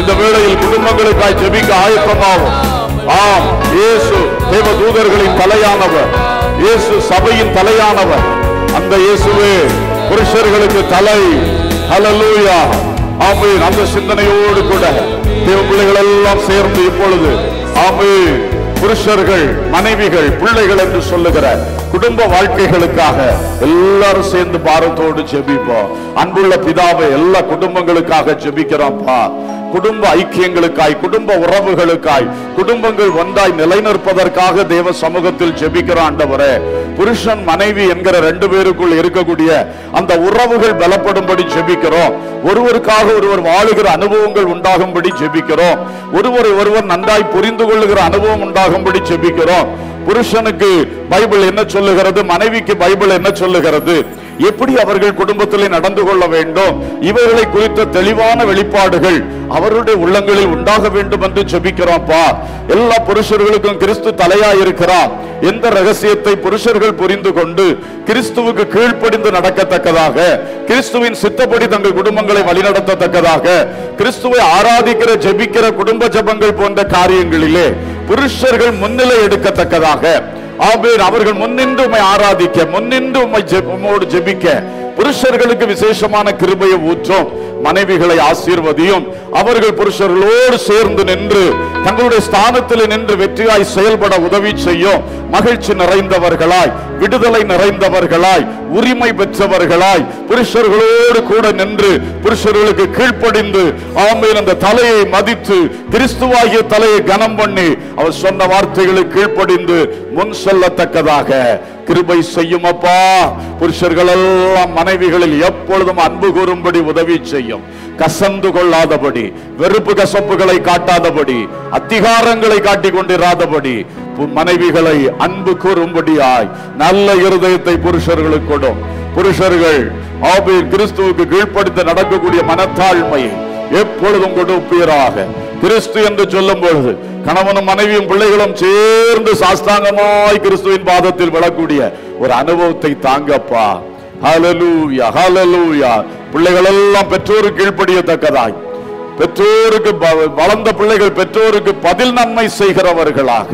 இந்த வேளையில் குடும்பங்களுக்காய் ஜெபிக்க ஆயத்தமாகும் ஆம் இயேசு தேவ தூதர்களின் தலையானவர் இயேசு சபையின் தலையானவர் அந்த இயேசுவே புருஷர்களுக்கு தலை ஹalleluya ஆமென் அந்த சிந்தனையோடு கூட தேவ பிள்ளைகள் எல்லாம் சேர்ந்து இப்பொழுது ஆமென் புருஷர்கள் மனைவிகள் பிள்ளைகள் என்று சொல்லுகிற குடும்ப வாழ்க்கைகளுக்காக எல்லாரும் சேர்ந்து பாரத்தோடு ஜெபிப்போம் அன்புள்ள பிதாவை எல்லா குடும்பங்களுக்காக ஜெபிக்கிறோம்ப்பா குடும்ப ஐக்கியங்களுக்காய் குடும்ப உறவுகளுக்காய் குடும்பங்கள் ஒன்றாய் நிலைநிற்பதற்காக தேவ சமூகத்தில் ஜெபிக்கிற ஆண்டவரே புருஷன் மனைவி என்கிற ரெண்டு பேருக்குள் இருக்கக்கூடிய அந்த உறவுகள் பலப்படும்படி ஜெபிக்கிறோம் ஒருவருக்காக ஒருவர் வாழுகிற அனுபவங்கள் உண்டாகும்படி ஜெபிக்கிறோம் ஒருவரை ஒருவர் நன்றாய் புரிந்து கொள்ளுகிற அனுபவம் உண்டாகும்படி ஜெபிக்கிறோம் புருஷனுக்கு பைபிள் என்ன சொல்லுகிறது மனைவிக்கு பைபிள் என்ன சொல்லுகிறது எப்படி அவர்கள் குடும்பத்திலே நடந்து கொள்ள வேண்டும் இவர்களை குறித்த தெளிவான வெளிப்பாடுகள் அவருடைய உள்ளங்களில் உண்டாக வேண்டும் என்று ஜெபிக்கிறோம்ப்பா எல்லா புருஷர்களுக்கும் கிறிஸ்து தலையா இருக்கிறார் எந்த ரகசியத்தை புருஷர்கள் புரிந்து கொண்டு கிறிஸ்துவுக்கு கீழ்ப்படிந்து நடக்கத்தக்கதாக கிறிஸ்துவின் சித்தப்படி தங்கள் குடும்பங்களை வழிநடத்தத்தக்கதாக கிறிஸ்துவை ஆராதிக்கிற ஜெபிக்கிற குடும்ப ஜெபங்கள் போன்ற காரியங்களிலே புருஷர்கள் முன்னிலை எடுக்கத்தக்கதாக ஆபேர் அவர்கள் முன்னின்று உம்மை ஆராதிக்க முன்னின்று உம்மை ஜெப- உம்மோடு ஜெபிக்க புருஷர்களுக்கு விசேஷமான கிருபையை ஊற்றும் மனைவிகளை ஆசீர்வதியும் அவர்கள் புருஷர்களோடு சேர்ந்து நின்று தங்களுடைய ஸ்தானத்தில் நின்று வெற்றியாய் செயல்பட உதவி செய்யும் மகிழ்ச்சி நிறைந்தவர்களாய் விடுதலை நிறைந்தவர்களாய் உரிமை பெற்றவர்களாய் புருஷர்களோடு கூட நின்று புருஷர்களுக்கு கீழ்ப்படிந்து ஆமேன் அந்த தலையை மதித்து கிறிஸ்துவாகிய தலையை கனம் பண்ணி அவர் சொன்ன வார்த்தைகளுக்கு கீழ்ப்படிந்து முன் செல்லத்தக்கதாக கிருபை செய்யும் அப்பா புருஷர்கள் எல்லாம் மனைவிகளில் எப்பொழுதும் அன்பு கூறும்படி உதவி செய்யும் கசந்து கொள்ளாதபடி வெறுப்பு கசப்புகளை காட்டாதபடி அதிகாரங்களை காட்டிக் கொண்டிராதபடி பு- மனைவிகளை அன்பு கூறும்படியாய் நல்ல இருதயத்தை புருஷர்களுக்கு கொடும் புருஷர்கள் ஆபீர் கிறிஸ்துவுக்கு கீழ்ப்படுத்த நடக்கக்கூடிய மனத்தாழ்மையை எப்பொழுதும் கொடுப்பீராக கிறிஸ்து என்று சொல்லும் பொழுது கணவனும் மனைவியும் பிள்ளைகளும் சேர்ந்து சாஸ்தாங்கமாய் கிறிஸ்துவின் பாதத்தில் விழக்கூடிய ஒரு அனுபவத்தை தாங்கப்பா ஹalleluya ஹalleluya பிள்ளைகள் எல்லாம் பெற்றோருக்கு கீழ்ப்படியத்தக்கதாய் பெற்றோருக்கு ப- வளர்ந்த பிள்ளைகள் பெற்றோருக்கு பதில் நன்மை செய்கிறவர்களாக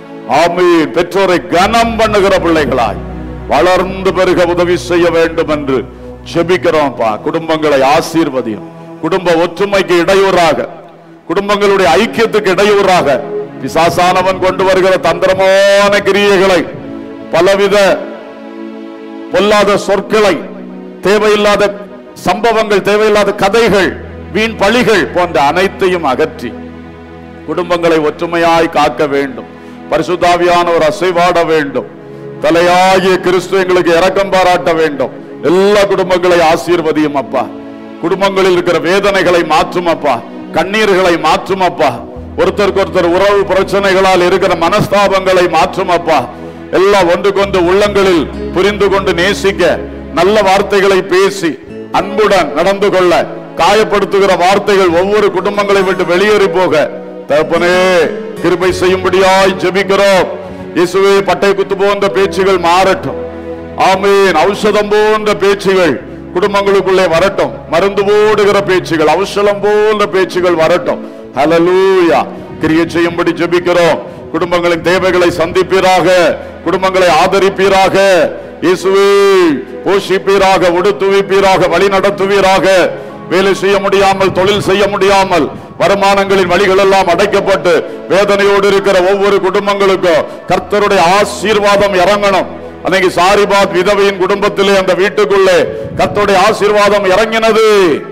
ஆமீன் பெற்றோரை கனம் பண்ணுகிற பிள்ளைகளாய் வளர்ந்து பெருக உதவி செய்ய வேண்டும் என்று ஜெபிக்கிறோம்ப்பா குடும்பங்களை ஆசீர்வதியும் குடும்ப ஒற்றுமைக்கு இடையூறாக குடும்பங்களுடைய ஐக்கியத்துக்கு இடையூறாக பிசாசானவன் கொண்டு வருகிற தந்திரமான கிரியைகளை பலவித பொல்லாத சொற்களை தேவையில்லாத சம்பவங்கள் தேவையில்லாத கதைகள் வீண் பழிகள் போன்ற அனைத்தையும் அகற்றி குடும்பங்களை ஒற்றுமையாய் காக்க வேண்டும் பரிசுத்தாவியான ஒரு அசைவாட வேண்டும் தலையாகிய கிறிஸ்து எங்களுக்கு இரக்கம் பாராட்ட வேண்டும் எல்லா குடும்பங்களை ஆசீர்வதியும் அப்பா குடும்பங்களில் இருக்கிற வேதனைகளை மாற்றும் அப்பா கண்ணீர்களை மாற்றும் அப்பா ஒருத்தருக்கு ஒருத்தர் உறவு பிரச்சனைகளால் இருக்கிற மனஸ்தாபங்களை மாற்றும் அப்பா எல்லாம் ஒன்றுக்கொன்று உள்ளங்களில் புரிந்து கொண்டு நேசிக்க நல்ல வார்த்தைகளை பேசி அன்புடன் நடந்து கொள்ள காயப்படுத்துகிற வார்த்தைகள் ஒவ்வொரு குடும்பங்களை விட்டு வெளியேறி போக தகப்பனே கிருபை செய்யும்படியாய் ஜெபிக்கிறோம் இயேசுவே பட்டை குத்து போன்ற பேச்சுகள் மாறட்டும் ஆமீன் ஔஷதம் போன்ற பேச்சுகள் குடும்பங்களுக்குள்ளே வரட்டும் மருந்து போடுகிற பேச்சுகள் ஔஷதம் போன்ற பேச்சுகள் வரட்டும் ஹalleluya கிரியை செய்யும்படி ஜெபிக்கிறோம் குடும்பங்களின் தேவைகளை சந்திப்பீராக குடும்பங்களை ஆதரிப்பீராக இயேசுவே போஷிப்பீராக உடுத்துவிப்பீராக வழி நடத்துவீராக வேலை செய்ய முடியாமல் தொழில் செய்ய முடியாமல் வருமானங்களின் வழிகள் எல்லாம் அடைக்கப்பட்டு வேதனையோடு இருக்கிற ஒவ்வொரு குடும்பங்களுக்கும் கர்த்தருடைய ஆசீர்வாதம் இறங்கணும் அன்னைக்கு சாரிபாத் விதவையின் குடும்பத்திலே அந்த வீட்டுக்குள்ளே கர்த்தருடைய ஆசீர்வாதம் இறங்கினது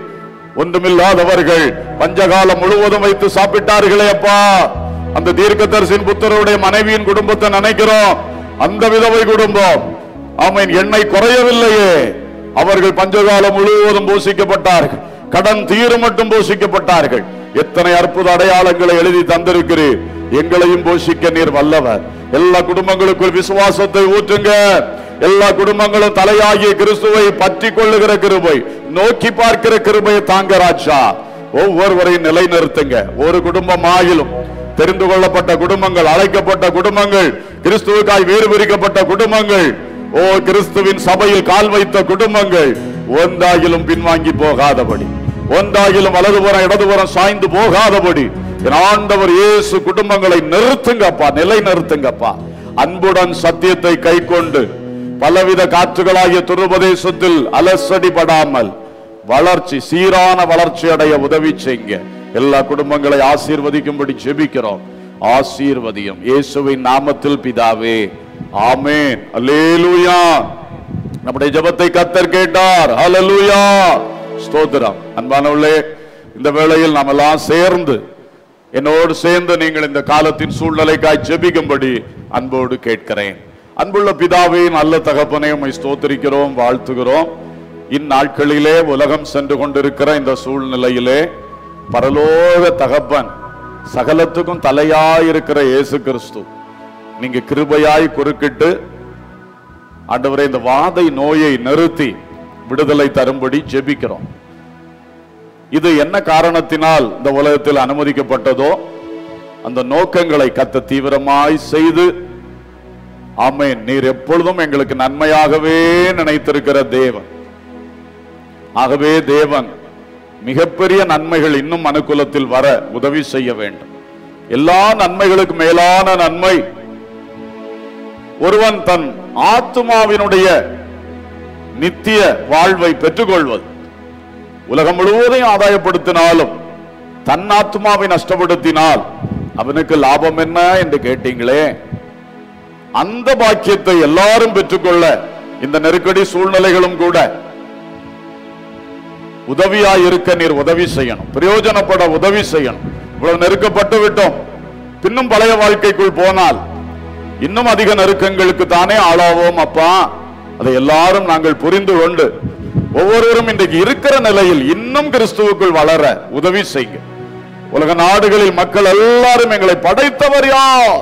ஒன்றுமில்லாதவர்கள் பஞ்சகாலம் முழுவதும் வைத்து சாப்பிட்டார்களே அப்பா அந்த தீர்க்கதரிசின் புத்தருடைய மனைவியின் குடும்பத்தை நினைக்கிறோம் அந்த விதவை குடும்பம் ஆமீன் எண்ணெய் குறையவில்லையே அவர்கள் பஞ்சகாலம் முழுவதும் போஷிக்கப்பட்டார்கள் கடன் தீரும் மட்டும் போஷிக்கப்பட்டார்கள் எத்தனை அற்புத அடையாளங்களை எழுதி தந்திருக்கிறீர் எங்களையும் போஷிக்க நீர் வல்லவர் எல்லா குடும்பங்களுக்குள் விசுவாசத்தை ஊற்றுங்க எல்லா குடும்பங்களும் தலையாகிய கிறிஸ்துவை பற்றி கொள்ளுகிற கிருபை நோக்கி பார்க்கிற கிருபையை தாங்க ராஜா ஒவ்வொருவரையும் நிலைநிறுத்துங்க ஒரு குடும்பம் ஆயிலும் தெரிந்து கொள்ளப்பட்ட குடும்பங்கள் அழைக்கப்பட்ட குடும்பங்கள் கிறிஸ்துவுக்காய் வேறு பிரிக்கப்பட்ட குடும்பங்கள் ஓ கிறிஸ்துவின் சபையில் கால் வைத்த குடும்பங்கள் ஒன்றாகிலும் பின்வாங்கி போகாதபடி ஒன்றாகிலும் வலதுபுறம் இடதுபுறம் சாய்ந்து போகாதபடி என் ஆண்டவர் இயேசு குடும்பங்களை நிறுத்துங்கப்பா நிலை நிறுத்துங்கப்பா அன்புடன் சத்தியத்தை கை கொண்டு பலவித காற்றுகளாகிய துருபதேசத்தில் அலசடிபடாமல் வளர்ச்சி சீரான வளர்ச்சி அடைய உதவி செய்யுங்க எல்லா குடும்பங்களை ஆசீர்வதிக்கும்படி ஜெபிக்கிறோம் ஆசீர்வதியும் இயேசுவின் நாமத்தில் பிதாவே ஆமென் அல்லேலூயா நம்முடைய ஜெபத்தை கத்தர் கேட்டார் ஹalleluya ஸ்தோத்திரம் அன்பானவர்களே இந்த வேளையில் நாம் எல்லாம் சேர்ந்து என்னோடு சேர்ந்து நீங்கள் இந்த காலத்தின் சூழ்நிலைக்காய் ஜெபிக்கும்படி அன்போடு கேட்கிறேன் அன்புள்ள பிதாவே நல்ல தகப்பனை உம்மை ஸ்தோத்திரிக்கிறோம் வாழ்த்துகிறோம் இந்நாட்களிலே உலகம் சென்று கொண்டிருக்கிற இந்த சூழ்நிலையிலே பரலோக தகப்பன் சகலத்துக்கும் தலையாயிருக்கிற இயேசு கிறிஸ்து நீங்க கிருபையாய் குறுக்கிட்டு ஆண்டவரே இந்த வாதை நோயை நிறுத்தி விடுதலை தரும்படி ஜெபிக்கிறோம் இது என்ன காரணத்தினால் இந்த உலகத்தில் அனுமதிக்கப்பட்டதோ அந்த நோக்கங்களை கத்த தீவிரமாய் செய்து ஆமென் நீர் எப்பொழுதும் எங்களுக்கு நன்மையாகவே நினைத்திருக்கிற தேவன் ஆகவே தேவன் மிகப்பெரிய நன்மைகள் இன்னும் அனுகூலத்தில் வர உதவி செய்ய வேண்டும் எல்லா நன்மைகளுக்கு மேலான நன்மை ஒருவன் தன் ஆத்துமாவினுடைய நித்திய வாழ்வை பெற்றுக்கொள்வது உலகம் முழுவதையும் ஆதாயப்படுத்தினாலும் தன் ஆத்மாவை நஷ்டப்படுத்தினால் அவனுக்கு லாபம் என்ன என்று கேட்டீங்களே அந்த பாக்கியத்தை எல்லாரும் பெற்றுக்கொள்ள இந்த நெருக்கடி சூழ்நிலைகளும் கூட உதவியாய் இருக்க நீர் உதவி செய்யணும் பிரயோஜனப்பட உதவி செய்யணும் இவ்வளவு நெருக்கப்பட்டு விட்டோம் பின்னும் பழைய வாழ்க்கைக்குள் போனால் இன்னும் அதிக நெருக்கங்களுக்கு தானே ஆளாவோம் அப்பா அதை எல்லாரும் நாங்கள் புரிந்து கொண்டு ஒவ்வொருவரும் இன்றைக்கு இருக்கிற நிலையில் இன்னும் கிறிஸ்துவுக்குள் வளர உதவி செய்யுங்க உலக நாடுகளில் மக்கள் எல்லாரும் எங்களை படைத்தவர் யார்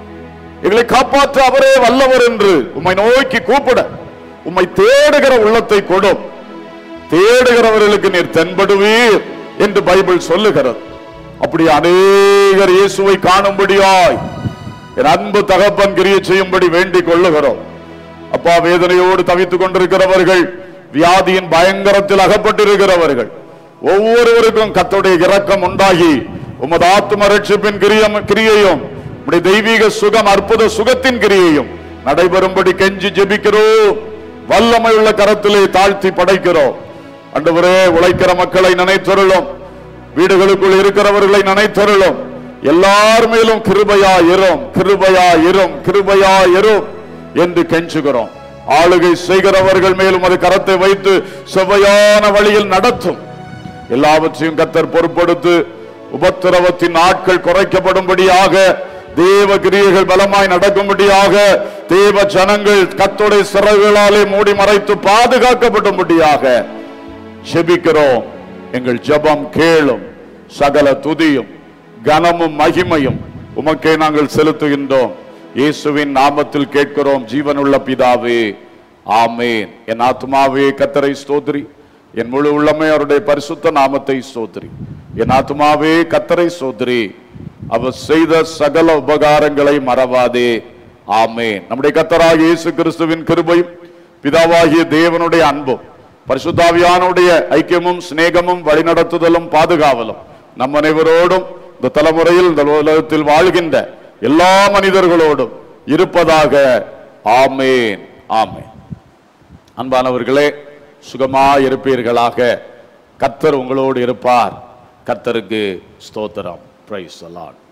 எங்களை காப்பாற்ற அவரே வல்லவர் என்று உம்மை நோக்கி கூப்பிட உம்மை தேடுகிற உள்ளத்தை கொடும் தேடுகிறவர்களுக்கு நீர் தென்படுவீர் என்று பைபிள் சொல்லுகிறது அப்படி அநேகர் இயேசுவை காணும்படியாய் என் அன்பு தகப்பன் கிரிய செய்யும்படி வேண்டிக் கொள்ளுகிறோம் அப்பா வேதனையோடு தவித்துக் கொண்டிருக்கிறவர்கள் வியாதியின் பயங்கரத்தில் அகப்பட்டிருக்கிறவர்கள் ஒவ்வொருவருக்கும் கத்தோடைய இரக்கம் உண்டாகி உமது ஆத்ம ரட்சிப்பின் கிரியம் கிரியையும் உம்முடைய தெய்வீக சுகம் அற்புத சுகத்தின் கிரியையும் நடைபெறும்படி கெஞ்சி ஜெபிக்கிறோம் வல்லமை உள்ள கரத்திலே தாழ்த்தி படைக்கிறோம் அண்டவரே உழைக்கிற மக்களை நினைத்தருளும் வீடுகளுக்குள் இருக்கிறவர்களை நினைத்தருளும் எல்லார் மேலும் கிருபையா இரும் கிருபையா இரும் கிருபையா இரும் என்று கெஞ்சுகிறோம் ஆளுகை செய்கிறவர்கள் மேலும் அது கரத்தை வைத்து செவ்வையான வழியில் நடத்தும் எல்லாவற்றையும் கத்தர் பொறுப்படுத்து உபத்திரவத்தின் நாட்கள் குறைக்கப்படும்படியாக தேவ கிரியைகள் பலமாய் நடக்கும்படியாக தேவ ஜனங்கள் கத்தோடைய சிறகுகளாலே மூடி மறைத்து பாதுகாக்கப்படும்படியாக செபிக்கிறோம் எங்கள் ஜெபம் கேளும் சகல துதியும் கனமும் மகிமையும் உமக்கே நாங்கள் செலுத்துகின்றோம் இயேசுவின் நாமத்தில் கேட்கிறோம் ஜீவனுள்ள பிதாவே ஆமேன் என் ஆத்மாவே கத்தரை ஸ்தோத்திரி என் முழு உள்ளமே அவருடைய பரிசுத்த நாமத்தை ஸ்தோத்திரி என் ஆத்மாவே கத்தரை ஸ்தோத்திரி அவர் செய்த சகல உபகாரங்களை மறவாதே ஆமேன் நம்முடைய கத்தராகிய இயேசு கிறிஸ்துவின் கிருபையும் பிதாவாகிய தேவனுடைய அன்பும் பரிசுத்தாவியானுடைய ஐக்கியமும் சிநேகமும் வழிநடத்துதலும் பாதுகாவலும் நம் அனைவரோடும் இந்த தலைமுறையில் இந்த உலகத்தில் வாழ்கின்ற எல்லா மனிதர்களோடும் இருப்பதாக ஆமேன் ஆமேன் அன்பானவர்களே சுகமாய் இருப்பீர்களாக கர்த்தர் உங்களோடு இருப்பார் கர்த்தருக்கு ஸ்தோத்திரம் பிரைஸ் அலாட்